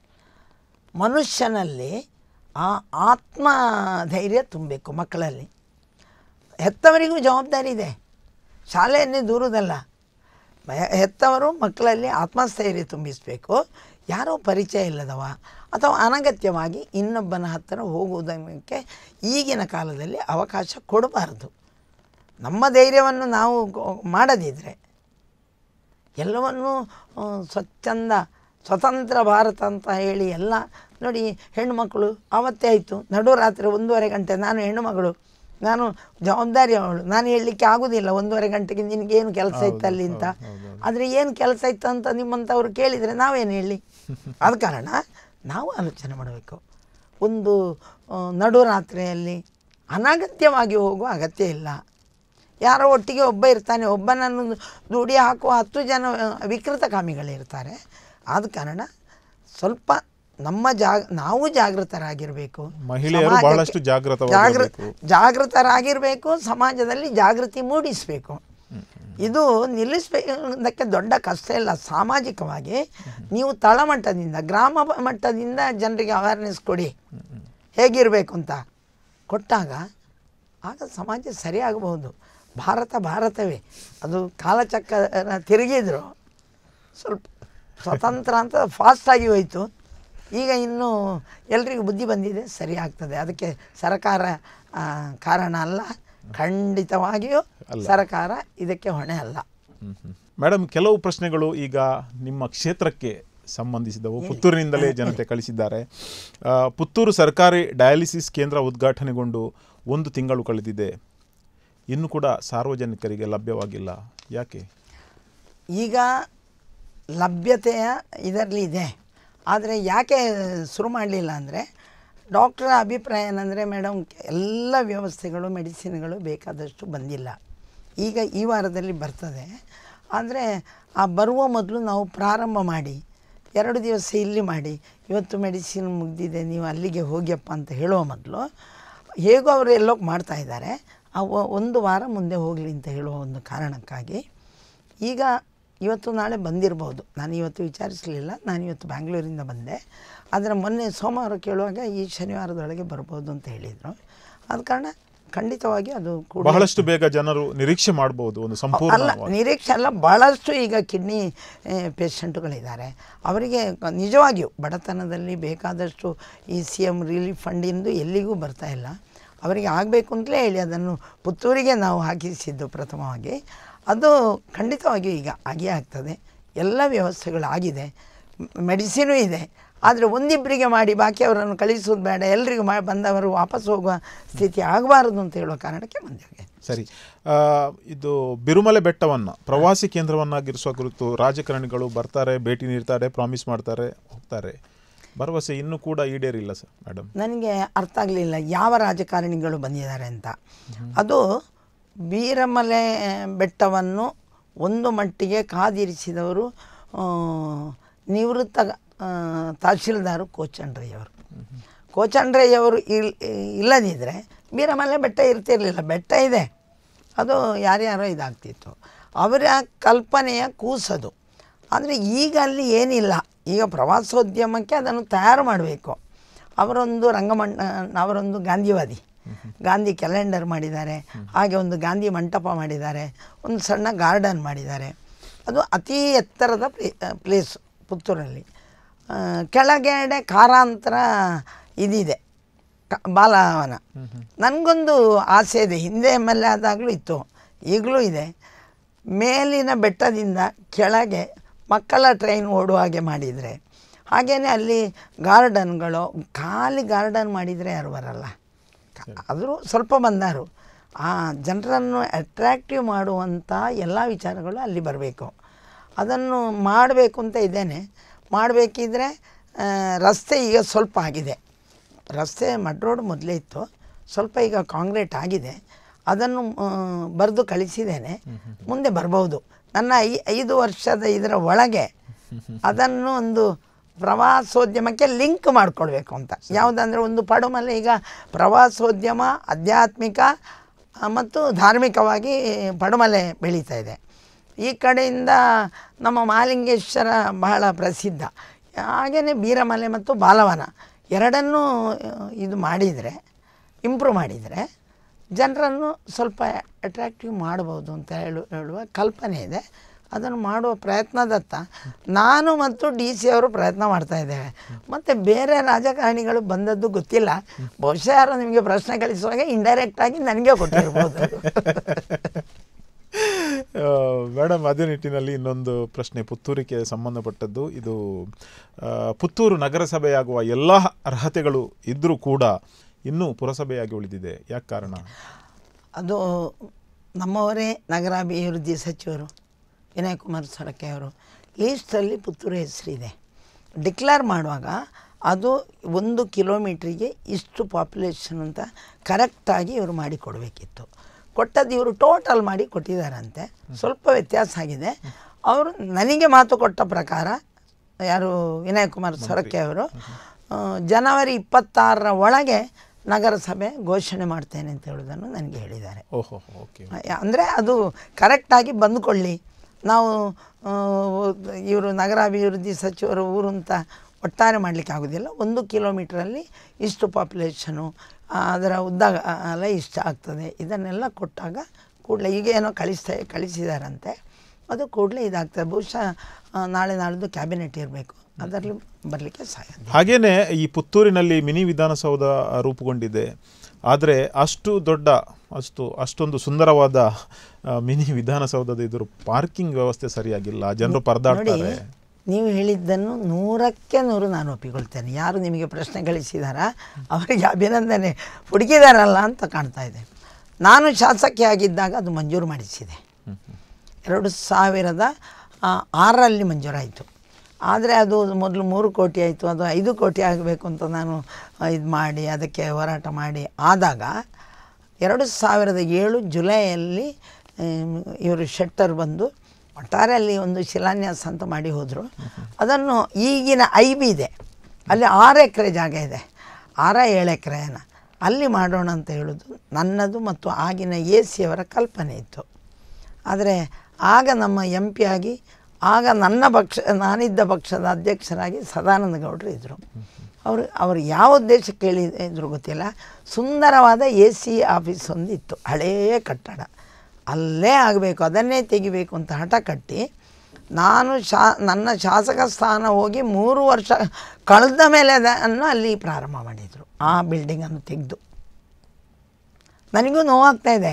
B: ಮನುಷ್ಯನಲ್ಲಿ ಆ ಆತ್ಮ ಧೈರ್ಯ ತುಂಬಬೇಕು ಮಕ್ಕಳಲ್ಲಿ ಹೆತ್ತವರಿಗೂ ಜವಾಬ್ದಾರಿ ಇದೆ ಶಾಲೆಯನ್ನೇ ದೂರುವುದಲ್ಲ ಮ- ಹೆತ್ತವರು ಮಕ್ಕಳಲ್ಲಿ ಆತ್ಮಸ್ಥೈರ್ಯ ತುಂಬಿಸಬೇಕು ಯಾರೋ ಪರಿಚಯ ಇಲ್ಲದವ ಅಥವಾ ಅನಗತ್ಯವಾಗಿ ಇನ್ನೊಬ್ಬನ ಹತ್ತಿರ ಹೋಗುವುದಕ್ಕೆ ಈಗಿನ ಕಾಲದಲ್ಲಿ ಅವಕಾಶ ಕೊಡಬಾರ್ದು ನಮ್ಮ ಧೈರ್ಯವನ್ನು ನಾವು ಗೊ- ಮಾಡದಿದ್ದರೆ ಎಲ್ಲವನ್ನೂ ಆ, ಸ್ವಚ್ಛಂದ ಸ್ವತಂತ್ರ ಭಾರತ ಅಂತ ಹೇಳಿ ಎಲ್ಲ ನೋಡಿ ಹೆಣ್ಣುಮಕ್ಕಳು ಆವತ್ತೇ ಆಯಿತು ನಡುರಾತ್ರಿ ಒಂದೂವರೆ ಗಂಟೆ ನಾನು ಹೆಣ್ಣುಮಗಳು ನಾನು ಜವಾಬ್ದಾರಿ ಅವಳು ನಾನು ಹೇಳಲಿಕ್ಕೆ ಆಗೋದಿಲ್ಲ ಒಂದೂವರೆ ಗಂಟೆಗೆ ನಿನಗೇನು ಕೆಲಸ ಇತ್ತು ಅಲ್ಲಿ ಅಂತ ಆದರೆ ಏನು ಕೆಲಸ ಇತ್ತು ಅಂತ ನಿಮ್ಮಂಥವ್ರು ಕೇಳಿದರೆ ನಾವೇನು ಹೇಳಿ ಆದ ಕಾರಣ ನಾವು ಆಲೋಚನೆ ಮಾಡಬೇಕು ಒಂದು ಆ, ನಡುರಾತ್ರಿಯಲ್ಲಿ ಅನಗತ್ಯವಾಗಿ ಹೋಗುವ ಅಗತ್ಯ ಇಲ್ಲ ಯಾರೋ ಒಟ್ಟಿಗೆ ಒಬ್ಬ ಇರ್ತಾನೆ ಒಬ್ಬನನ್ನು ದುಡಿ ಹಾಕುವ ಹತ್ತು ಜನ ವಿಕೃತ ಕಾಮಿಗಳಿರ್ತಾರೆ ಆದ ಕಾರಣ ಸ್ವಲ್ಪ ನಮ್ಮ ಜಾಗ ನಾವು ಜಾಗೃತರಾಗಿರಬೇಕು
A: ಮಹಿಳೆಯರು
B: ಸಮಾಜಕ್ಕೆ-
A: ಬಹಳಷ್ಟು ಜಾಗೃತವಾಗಿರಬೇಕು.
B: ಜಾಗೃ ಜಾಗೃತರಾಗಿರಬೇಕು ಸಮಾಜದಲ್ಲಿ ಜಾಗೃತಿ ಮೂಡಿಸಬೇಕು ಇದು ನಿಲ್ಲಿಸಬೇಕಕ್ಕೆ ದೊಡ್ಡ ಕಷ್ಟ ಇಲ್ಲ ಸಾಮಾಜಿಕವಾಗಿ ನೀವು ತಳಮಟ್ಟದಿಂದ ಗ್ರಾಮ ಪ- ಮಟ್ಟದಿಂದ ಜನರಿಗೆ ಅವೇರ್ನೆಸ್ ಕೊಡಿ ಹೇಗಿರಬೇಕು ಅಂತ ಕೊಟ್ಟಾಗ ಆಗ ಸಮಾಜ ಸರಿಯಾಗಬಹುದು ಭಾರತ ಭಾರತವೇ ಅದು ಕಾಲಚಕ್ರ ತಿರುಗಿದ್ರು ಸ್ವಲ್ಪ ಸ್ವತಂತ್ರ ಅಂತ ಫಾಸ್ಟಾಗಿ ಹೋಯಿತು ಈಗ ಇನ್ನು ಎಲ್ರಿಗೂ ಬುದ್ಧಿ ಬಂದಿದೆ ಸರಿ ಆಗ್ತದೆ ಅದಕ್ಕೆ ಸರ್ಕಾರ ಆ, ಕಾರಣ ಅಲ್ಲ ಖಂಡಿತವಾಗಿಯೂ ಸರ್ಕಾರ ಇದಕ್ಕೆ ಹೊಣೆ ಅಲ್ಲ
A: ಮೇಡಮ್ ಕೆಲವು ಪ್ರಶ್ನೆಗಳು ಈಗ ನಿಮ್ಮ ಕ್ಷೇತ್ರಕ್ಕೆ ಸಂಬಂಧಿಸಿದವು ಪುತ್ತೂರಿನಿಂದಲೇ ಜನತೆ ಕಳಿಸಿದ್ದಾರೆ ಆ, ಪುತ್ತೂರು ಸರ್ಕಾರಿ ಡಯಾಲಿಸಿಸ್ ಕೇಂದ್ರ ಉದ್ಘಾಟನೆಗೊಂಡು ಒಂದು ತಿಂಗಳು ಕಳೆದಿದೆ ಇನ್ನು ಕೂಡ ಸಾರ್ವಜನಿಕರಿಗೆ ಲಭ್ಯವಾಗಿಲ್ಲ ಯಾಕೆ
B: ಈಗ ಲಭ್ಯತೆಯ ಇದರಲ್ಲಿ ಇದೆ ಆದರೆ ಯಾಕೆ ಶುರು ಮಾಡಲಿಲ್ಲ ಅಂದರೆ ಡಾಕ್ಟರ್ ಅಭಿಪ್ರಾಯ ಏನಂದರೆ ಮೇಡಮ್ ಎಲ್ಲ ವ್ಯವಸ್ಥೆಗಳು ಮೆಡಿಸಿನ್ಗಳು ಬೇಕಾದಷ್ಟು ಬಂದಿಲ್ಲ ಈಗ ಈ ವಾರದಲ್ಲಿ ಬರ್ತದೆ ಆದರೆ ಆ ಬರುವ ಮೊದಲು ನಾವು ಪ್ರಾರಂಭ ಮಾಡಿ ಎರಡು ದಿವಸ ಇಲ್ಲಿ ಮಾಡಿ ಇವತ್ತು ಮೆಡಿಸಿನ್ ಮುಗ್ದಿದೆ ನೀವು ಅಲ್ಲಿಗೆ ಹೋಗ್ಯಪ್ಪ ಅಂತ ಹೇಳುವ ಮೊದಲು ಹೇಗೋ ಅವರು ಎಲ್ಲೋ ಮಾಡ್ತಾ ಇದ್ದಾರೆ ಆ ಒ- ಒಂದು ವಾರ ಮುಂದೆ ಹೋಗಲಿ ಅಂತ ಹೇಳುವ ಒಂದು ಕಾರಣಕ್ಕಾಗಿ ಈಗ ಇವತ್ತು ನಾಳೆ ಬಂದಿರ್ಬೋದು ನಾನು ಇವತ್ತು ವಿಚಾರಿಸಲಿಲ್ಲ ನಾನು ಇವತ್ತು ಬ್ಯಾಂಗ್ಳೂರಿಂದ ಬಂದೆ ಆದರೆ ಮೊನ್ನೆ ಸೋಮವಾರ ಕೇಳುವಾಗ ಈ ಶನಿವಾರದೊಳಗೆ ಬರ್ಬೋದು ಅಂತ ಹೇಳಿದರು ಆದ ಕಾರಣ ಖಂಡಿತವಾಗಿ ಅದು ಕೂಡ
A: ಬಹಳಷ್ಟು ಬೇಗ ಜನರು ನಿರೀಕ್ಷೆ ಮಾಡಬಹುದು ಒಂದು
B: ಅಲ್ಲ
A: ಸಂಪೂರ್ಣ
B: ನಿರೀಕ್ಷೆ ಅಲ್ಲ ಭಾಳಷ್ಟು ಈಗ ಕಿಡ್ನಿ ಪೇಷಂಟುಗಳಿದ್ದಾರೆ ಅವರಿಗೆ ನಿಜವಾಗಿಯೂ ಬಡತನದಲ್ಲಿ ಬೇಕಾದಷ್ಟು ಈ ಸಿ ಎಮ್ ರಿಲೀಫ್ ಫಂಡಿಂದು ಎಲ್ಲಿಗೂ ಬರ್ತಾ ಇಲ್ಲ ಅವರಿಗೆ ಆಗಬೇಕು ಅಂತಲೇ ಹೇಳಿ ಅದನ್ನು ಪುತ್ತೂರಿಗೆ ನಾವು ಹಾಕಿಸಿದ್ದು ಪ್ರಥಮವಾಗಿ ಅದು ಖಂಡಿತವಾಗಿಯೂ ಈಗ ಆಗೇ ಆಗ್ತದೆ ಎಲ್ಲ ವ್ಯವಸ್ಥೆಗಳು ಆಗಿದೆ ಮೆಡಿಸಿನೂ ಇದೆ ಆದರೆ ಒಂದಿಬ್ಬರಿಗೆ ಮಾಡಿ ಬಾಕಿಯವರನ್ನು ಕಳಿಸೋದು ಬೇಡ ಎಲ್ರಿಗೂ ಮಾ ಬಂದವರು ವಾಪಸ್ ಹೋಗುವ ಸ್ಥಿತಿ ಆಗಬಾರದು ಅಂತ ಹೇಳುವ ಕಾರಣಕ್ಕೆ ಬಂದಿವೆ
A: ಸರಿ ಆ, ಇದು ಬಿರುಮಲೆ ಬೆಟ್ಟವನ್ನು ಪ್ರವಾಸಿ ಕೇಂದ್ರವನ್ನಾಗಿರಿಸುವ ಕುರಿತು ರಾಜಕಾರಣಿಗಳು ಬರ್ತಾರೆ ಭೇಟಿ ನೀಡ್ತಾರೆ ಪ್ರಾಮಿಸ್ ಮಾಡ್ತಾರೆ ಹೋಗ್ತಾರೆ ಭರವಸೆ ಇನ್ನೂ ಕೂಡ ಈಡೇರಿಲ್ಲ ಸರ್ ಮೇಡಮ್
B: ನನಗೆ ಅರ್ಥ ಆಗಲಿಲ್ಲ ಯಾವ ರಾಜಕಾರಣಿಗಳು ಬಂದಿದ್ದಾರೆ ಅಂತ ಅದು ಬೀರಮಲೆ ಬೆಟ್ಟವನ್ನು ಒಂದು ಮಟ್ಟಿಗೆ ಕಾದಿರಿಸಿದವರು ಆ, ನಿವೃತ್ತ ಆ, ತಹಶೀಲ್ದಾರು ಕೋಚಂಡ್ರಯ್ಯವರು ಕೋಚಂಡ್ರಯ್ಯವರು ಇಲ್ ಇಲ್ಲದಿದ್ದರೆ ಬೀರಮಲೆ ಬೆಟ್ಟ ಇರ್ತಿರಲಿಲ್ಲ ಬೆಟ್ಟ ಇದೆ ಅದು ಯಾರ್ಯಾರೋ ಇದಾಗ್ತಿತ್ತು ಅವರ ಕಲ್ಪನೆಯ ಕೂಸದು ಆದರೆ ಈಗ ಅಲ್ಲಿ ಏನಿಲ್ಲ ಈಗ ಪ್ರವಾಸೋದ್ಯಮಕ್ಕೆ ಅದನ್ನು ತಯಾರು ಮಾಡಬೇಕು ಅವರೊಂದು ರಂಗಮಂಡ ಅವರೊಂದು ಗಾಂಧಿವಾದಿ ಗಾಂಧಿ ಕ್ಯಾಲೆಂಡರ್ ಮಾಡಿದ್ದಾರೆ ಹಾಗೆ ಒಂದು ಗಾಂಧಿ ಮಂಟಪ ಮಾಡಿದ್ದಾರೆ ಒಂದು ಸಣ್ಣ ಗಾರ್ಡನ್ ಮಾಡಿದ್ದಾರೆ ಅದು ಅತೀ ಎತ್ತರದ ಪ್ಲೇ ಪ್ಲೇಸ್ ಪುತ್ತೂರಲ್ಲಿ ಆ, ಕೆಳಗಡೆ ಕಾರಾಂತರ ಇದಿದೆ ಕ ಬಾಲವನ ನನಗೊಂದು ಆಸೆ ಇದೆ ಹಿಂದೆ ಎಮ್ ಎಲ್ ಎ ಆದಾಗಲೂ ಇತ್ತು ಈಗಲೂ ಇದೆ ಮೇಲಿನ ಬೆಟ್ಟದಿಂದ ಕೆಳಗೆ ಮಕ್ಕಳ ಟ್ರೈನ್ ಓಡುವ ಹಾಗೆ ಮಾಡಿದರೆ ಹಾಗೆಯೇ ಅಲ್ಲಿ ಗಾರ್ಡನ್ಗಳು ಖಾಲಿ ಗಾರ್ಡನ್ ಮಾಡಿದರೆ ಯಾರು ಬರಲ್ಲ ಆದರೂ ಸ್ವಲ್ಪ ಬಂದರು ಆ ಜನರನ್ನು ಅಟ್ರ್ಯಾಕ್ಟಿವ್ ಮಾಡುವಂಥ ಎಲ್ಲ ವಿಚಾರಗಳು ಅಲ್ಲಿ ಬರಬೇಕು ಅದನ್ನು ಮಾಡಬೇಕು ಅಂತ ಇದ್ದೇನೆ ಮಾಡಬೇಕಿದ್ರೆ ರಸ್ತೆ ಈಗ ಸ್ವಲ್ಪ ಆಗಿದೆ ರಸ್ತೆ ಮಡ್ ರೋಡ್ ಮೊದಲೇ ಇತ್ತು ಸ್ವಲ್ಪ ಈಗ ಕಾಂಕ್ರೀಟ್ ಆಗಿದೆ ಅದನ್ನು ಬರೆದು ಕಳಿಸಿದ್ದೇನೆ ಮುಂದೆ ಬರ್ಬೋದು ನನ್ನ ಐ ಐದು ವರ್ಷದ ಇದರ ಒಳಗೆ ಅದನ್ನು ಒಂದು ಪ್ರವಾಸೋದ್ಯಮಕ್ಕೆ ಲಿಂಕ್ ಮಾಡಿಕೊಡ್ಬೇಕು ಅಂತ ಯಾವುದಂದರೆ ಒಂದು ಪಡುಮಲೆ ಈಗ ಪ್ರವಾಸೋದ್ಯಮ ಆಧ್ಯಾತ್ಮಿಕ ಆ, ಮತ್ತು ಧಾರ್ಮಿಕವಾಗಿ ಪಡುಮಲೆ ಬೆಳೀತಾ ಇದೆ ಈ ಕಡೆಯಿಂದ ನಮ್ಮ ಮಹಾಲಿಂಗೇಶ್ವರ ಬಹಳ ಪ್ರಸಿದ್ಧ ಹಾಗೆಯೇ ಬೀರಮಲೆ ಮತ್ತು ಬಾಲವನ ಎರಡನ್ನೂ ಆ, ಇದು ಮಾಡಿದರೆ ಇಂಪ್ರೂವ್ ಮಾಡಿದರೆ ಜನರನ್ನು ಸ್ವಲ್ಪ ಅಟ್ರಾಕ್ಟಿವ್ ಮಾಡ್ಬೋದು ಅಂತ ಹೇಳು ಹೇಳುವ ಕಲ್ಪನೆ ಇದೆ ಅದನ್ನು ಮಾಡುವ ಪ್ರಯತ್ನದತ್ತ ನಾನು ಮತ್ತು ಡಿ ಸಿ ಅವರು ಪ್ರಯತ್ನ ಮಾಡ್ತಾ ಇದ್ದೇವೆ ಮತ್ತು ಬೇರೆ ರಾಜಕಾರಣಿಗಳು ಬಂದದ್ದು ಗೊತ್ತಿಲ್ಲ ಬಹುಶಃ ಯಾರೋ ನಿಮಗೆ ಪ್ರಶ್ನೆ ಕಳಿಸುವಾಗ ಇಂಡೈರೆಕ್ಟಾಗಿ ನನಗೆ ಕೊಟ್ಟಿರ್ಬೋದು
A: ಮೇಡಮ್ ಅದೇ ನಿಟ್ಟಿನಲ್ಲಿ ಇನ್ನೊಂದು ಪ್ರಶ್ನೆ ಪುತ್ತೂರಿಗೆ ಸಂಬಂಧಪಟ್ಟದ್ದು ಇದು ಆ, ಪುತ್ತೂರು ನಗರಸಭೆಯಾಗುವ ಎಲ್ಲ ಅರ್ಹತೆಗಳು ಇದ್ದರೂ ಕೂಡ ಇನ್ನೂ ಪುರಸಭೆಯಾಗಿ ಉಳಿದಿದೆ ಯಾಕೆ ಕಾರಣ
B: ಅದು ನಮ್ಮವರೇ ನಗರಾಭಿವೃದ್ಧಿ ಸಚಿವರು ವಿನಯ್ ಕುಮಾರ್ ಸೊರಕೆ ಅವರು ಲೀಸ್ಟಲ್ಲಿ ಪುತ್ತೂರು ಹೆಸರಿದೆ ಡಿಕ್ಲೇರ್ ಮಾಡುವಾಗ ಅದು ಒಂದು ಕಿಲೋಮೀಟ್ರಿಗೆ ಇಷ್ಟು ಪಾಪ್ಯುಲೇಷನ್ ಅಂತ ಕರೆಕ್ಟಾಗಿ ಇವರು ಮಾಡಿ ಕೊಡಬೇಕಿತ್ತು ಕೊಟ್ಟದ್ದು ಇವರು ಟೋಟಲ್ ಮಾಡಿ ಕೊಟ್ಟಿದ್ದಾರಂತೆ ಸ್ವಲ್ಪ ವ್ಯತ್ಯಾಸ ಆಗಿದೆ ಅವರು ನನಗೆ ಮಾತು ಕೊಟ್ಟ ಪ್ರಕಾರ ಯಾರು ವಿನಯ್ ಕುಮಾರ್ ಸೊರಕೆ ಅವರು ಆ, ಜನವರಿ ಇಪ್ಪತ್ತಾರರ ಒಳಗೆ ನಗರಸಭೆ ಘೋಷಣೆ ಮಾಡ್ತೇನೆ ಅಂತ ಹೇಳೋದನ್ನು ನನಗೆ ಹೇಳಿದ್ದಾರೆ
A: ಓಹೋ ಓಕೆ
B: ಅಂದರೆ ಅದು ಕರೆಕ್ಟಾಗಿ ಬಂದುಕೊಳ್ಳಿ ನಾವು ಇವರು ನಗರಾಭಿವೃದ್ಧಿ ಸಚಿವರು ಊರು ಅಂತ ಒಟ್ಟಾರೆ ಮಾಡಲಿಕ್ಕೆ ಆಗೋದಿಲ್ಲ ಒಂದು ಕಿಲೋಮೀಟ್ರಲ್ಲಿ ಇಷ್ಟು ಪಾಪ್ಯುಲೇಷನು ಅದರ ಉದ್ದ ಅಲ್ಲ ಇಷ್ಟ ಆಗ್ತದೆ ಇದನ್ನೆಲ್ಲ ಕೊಟ್ಟಾಗ ಕೂಡಲೇ ಈಗ ಏನೋ ಕಳಿಸ್ತಾ ಕಳಿಸಿದಾರಂತೆ ಅದು ಕೂಡಲೇ ಇದಾಗ್ತದೆ ಬಹುಶಃ ಆ, ನಾಳೆ ನಾಳಿದ್ದು ಕ್ಯಾಬಿನೆಟ್ ಇರಬೇಕು ಅದರಲ್ಲಿ ಬರಲಿಕ್ಕೆ ಸಾಧ್ಯ
A: ಹಾಗೇನೆ ಈ ಪುತ್ತೂರಿನಲ್ಲಿ ಮಿನಿ ವಿಧಾನಸೌಧ ರೂಪುಗೊಂಡಿದೆ ಆದರೆ ಅಷ್ಟು ದೊಡ್ಡ ಅಷ್ಟು ಅಷ್ಟೊಂದು ಸುಂದರವಾದ ಆ, ಮಿನಿ ವಿಧಾನಸೌಧದ ಎದುರು ಪಾರ್ಕಿಂಗ್ ವ್ಯವಸ್ಥೆ ಸರಿಯಾಗಿಲ್ಲ ಜನರು
B: ನೋಡಿ
A: ಪರದಾಡ್ತಾರೆ
B: ನೀವು ಹೇಳಿದ್ದನ್ನು ನೂರಕ್ಕೆ ನೂರು ನಾನು ಒಪ್ಪಿಕೊಳ್ತೇನೆ ಯಾರು ನಿಮಗೆ ಪ್ರಶ್ನೆ ಕಳಿಸಿದಾರ ಅವರಿಗೆ ಅಭಿನಂದನೆ ಹುಡುಕಿದಾರಲ್ಲ ಅಂತ ಕಾಣ್ತಾ ಇದೆ ನಾನು ಶಾಸಕಿ ಆಗಿದ್ದಾಗ ಅದು ಮಂಜೂರು ಮಾಡಿಸಿದೆ ಎರಡು ಸಾವಿರದ ಆ, ಆರರಲ್ಲಿ ಮಂಜೂರಾಯಿತು ಆದರೆ ಅದು ಮೊದಲು ಮೂರು ಕೋಟಿ ಆಯಿತು ಅದು ಐದು ಕೋಟಿ ಆಗಬೇಕು ಅಂತ ನಾನು ಇದು ಮಾಡಿ ಅದಕ್ಕೆ ಹೋರಾಟ ಮಾಡಿ ಆದಾಗ ಎರಡು ಸಾವಿರದ ಏಳು ಜುಲೈಯಲ್ಲಿ ಇವರು ಶೆಟ್ಟರ್ ಬಂದು ಒಟ್ಟಾರೆ ಅಲ್ಲಿ ಒಂದು ಶಿಲಾನ್ಯಾಸ ಅಂತ ಮಾಡಿ ಹೋದರು ಅದನ್ನು ಈಗಿನ ಐ ಬಿ ಇದೆ ಅಲ್ಲಿ ಆರು ಎಕರೆ ಜಾಗ ಇದೆ ಆರ ಏಳು ಎಕರೆನ ಅಲ್ಲಿ ಮಾಡೋಣ ಅಂತ ಹೇಳೋದು ನನ್ನದು ಮತ್ತು ಆಗಿನ ಎ ಸಿಯವರ ಕಲ್ಪನೆ ಇತ್ತು ಆದರೆ ಆಗ ನಮ್ಮ ಎಂ ಪಿ ಆಗಿ ಆಗ ನನ್ನ ಪಕ್ಷ ನಾನಿದ್ದ ಪಕ್ಷದ ಅಧ್ಯಕ್ಷರಾಗಿ ಸದಾನಂದ ಗೌಡರು ಇದ್ದರು ಅವರು ಅವರು ಯಾವ ಉದ್ದೇಶಕ್ಕೆ ಹೇಳಿದ್ರು ಗೊತ್ತಿಲ್ಲ ಸುಂದರವಾದ ಎ ಸಿ ಆಫೀಸ್ ಒಂದು ಇತ್ತು ಹಳೆಯ ಕಟ್ಟಡ ಅಲ್ಲೇ ಆಗಬೇಕು ಅದನ್ನೇ ತೆಗಿಬೇಕು ಅಂತ ಹಠ ಕಟ್ಟಿ ನಾನು ಶಾ ನನ್ನ ಶಾಸಕ ಸ್ಥಾನ ಹೋಗಿ ಮೂರು ವರ್ಷ ಕಳೆದ ಮೇಲೆ ಅದನ್ನು ಅಲ್ಲಿ ಪ್ರಾರಂಭ ಮಾಡಿದರು ಆ ಬಿಲ್ಡಿಂಗನ್ನು ತೆಗೆದು ನನಗೂ ನೋವಾಗ್ತಾ ಇದೆ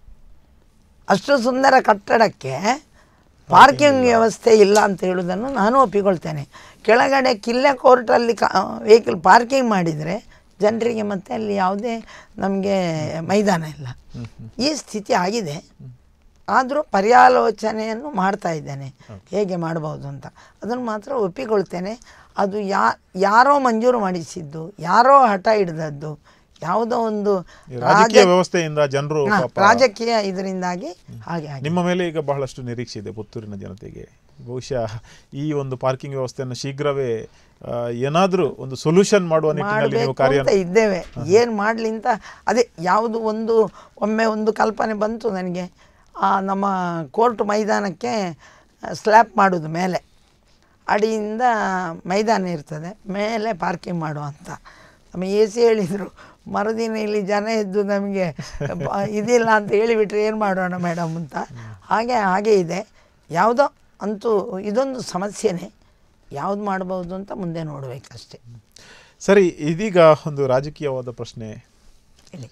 B: ಅಷ್ಟು ಸುಂದರ ಕಟ್ಟಡಕ್ಕೆ ಪಾರ್ಕಿಂಗ್ ವ್ಯವಸ್ಥೆ ಇಲ್ಲ ಅಂತ ಹೇಳೋದನ್ನು ನಾನು ಒಪ್ಪಿಕೊಳ್ತೇನೆ ಕೆಳಗಡೆ ಕಿಲ್ಲೆ ಕೋರ್ಟಲ್ಲಿ ಕಾ ವೆಹಿಕಲ್ ಪಾರ್ಕಿಂಗ್ ಮಾಡಿದರೆ ಜನರಿಗೆ ಮತ್ತೆ ಅಲ್ಲಿ ಯಾವುದೇ ನಮಗೆ ಮೈದಾನ ಇಲ್ಲ ಈ ಸ್ಥಿತಿ ಆಗಿದೆ ಆದರೂ ಪರ್ಯಾಲೋಚನೆಯನ್ನು ಮಾಡ್ತಾ ಇದ್ದೇನೆ ಹೇಗೆ ಮಾಡ್ಬೋದು ಅಂತ ಅದನ್ನು ಮಾತ್ರ ಒಪ್ಪಿಕೊಳ್ತೇನೆ ಅದು ಯಾ ಯಾರೋ ಮಂಜೂರು ಮಾಡಿಸಿದ್ದು ಯಾರೋ ಹಠ ಹಿಡ್ದದ್ದು ಯಾವುದೋ ಒಂದು
A: ಈ ರಾಜಕೀಯ ವ್ಯವಸ್ಥೆಯಿಂದ ಜನರು
B: ಹಾ,
A: ಪಾಪ
B: ರಾಜಕೀಯ ಇದರಿಂದಾಗಿ ಹಾಗೆ ಆಗಿದೆ
A: ನಿಮ್ಮ ಮೇಲೆ ಈಗ ಬಹಳಷ್ಟು ನಿರೀಕ್ಷೆ ಇದೆ ಪುತ್ತೂರಿನ ಜನತೆಗೆ ಬಹುಶಃ ಈ ಒಂದು ಪಾರ್ಕಿಂಗ್ ವ್ಯವಸ್ಥೆಯನ್ನು ಶೀಘ್ರವೇ ಏನಾದರೂ ಒಂದು ಸೊಲ್ಯೂಷನ್ ಮಾಡುವ ನಿಟ್ಟಿನಲ್ಲಿ ನೀವು
B: ಮಾಡಬೇಕು
A: ಕಾರ್ಯ
B: ಅಂತ ಇದ್ದೇವೆ ಏನು ಮಾಡಲಿ ಅಂತ ಅದೇ ಯಾವುದು ಒಂದು ಒಮ್ಮೆ ಒಂದು ಕಲ್ಪನೆ ಬಂತು ನನಗೆ ಆ ನಮ್ಮ ಕೋರ್ಟ್ ಮೈದಾನಕ್ಕೆ ಸ್ಲ್ಯಾಪ್ ಮಾಡೋದು ಮೇಲೆ ಅಡಿಯಿಂದ ಮೈದಾನ ಇರ್ತದೆ ಮೇಲೆ ಪಾರ್ಕಿಂಗ್ ಮಾಡು ಅಂತ ನಮ್ಮ ಎ ಸಿ ಹೇಳಿದರು ಮರುದಿನ ಇಲ್ಲಿ ಜನ ಎದ್ದು ನಮಗೆ ಬ- ಇದಿಲ್ಲ ಅಂತ ಹೇಳಿಬಿಟ್ರೆ ಏನು ಮಾಡೋಣ ಮೇಡಮ್ ಅಂತ ಹಾಗೆ ಹಾಗೆ ಇದೆ ಯಾವುದೋ ಅಂತೂ ಇದೊಂದು ಸಮಸ್ಯೆನೇ ಯಾವ್ದು ಮಾಡ್ಬೋದು ಅಂತ ಮುಂದೆ ನೋಡಬೇಕಷ್ಟೇ
A: ಸರಿ ಇದೀಗ ಒಂದು ರಾಜಕೀಯವಾದ ಪ್ರಶ್ನೆ
B: ಹೇಳಿ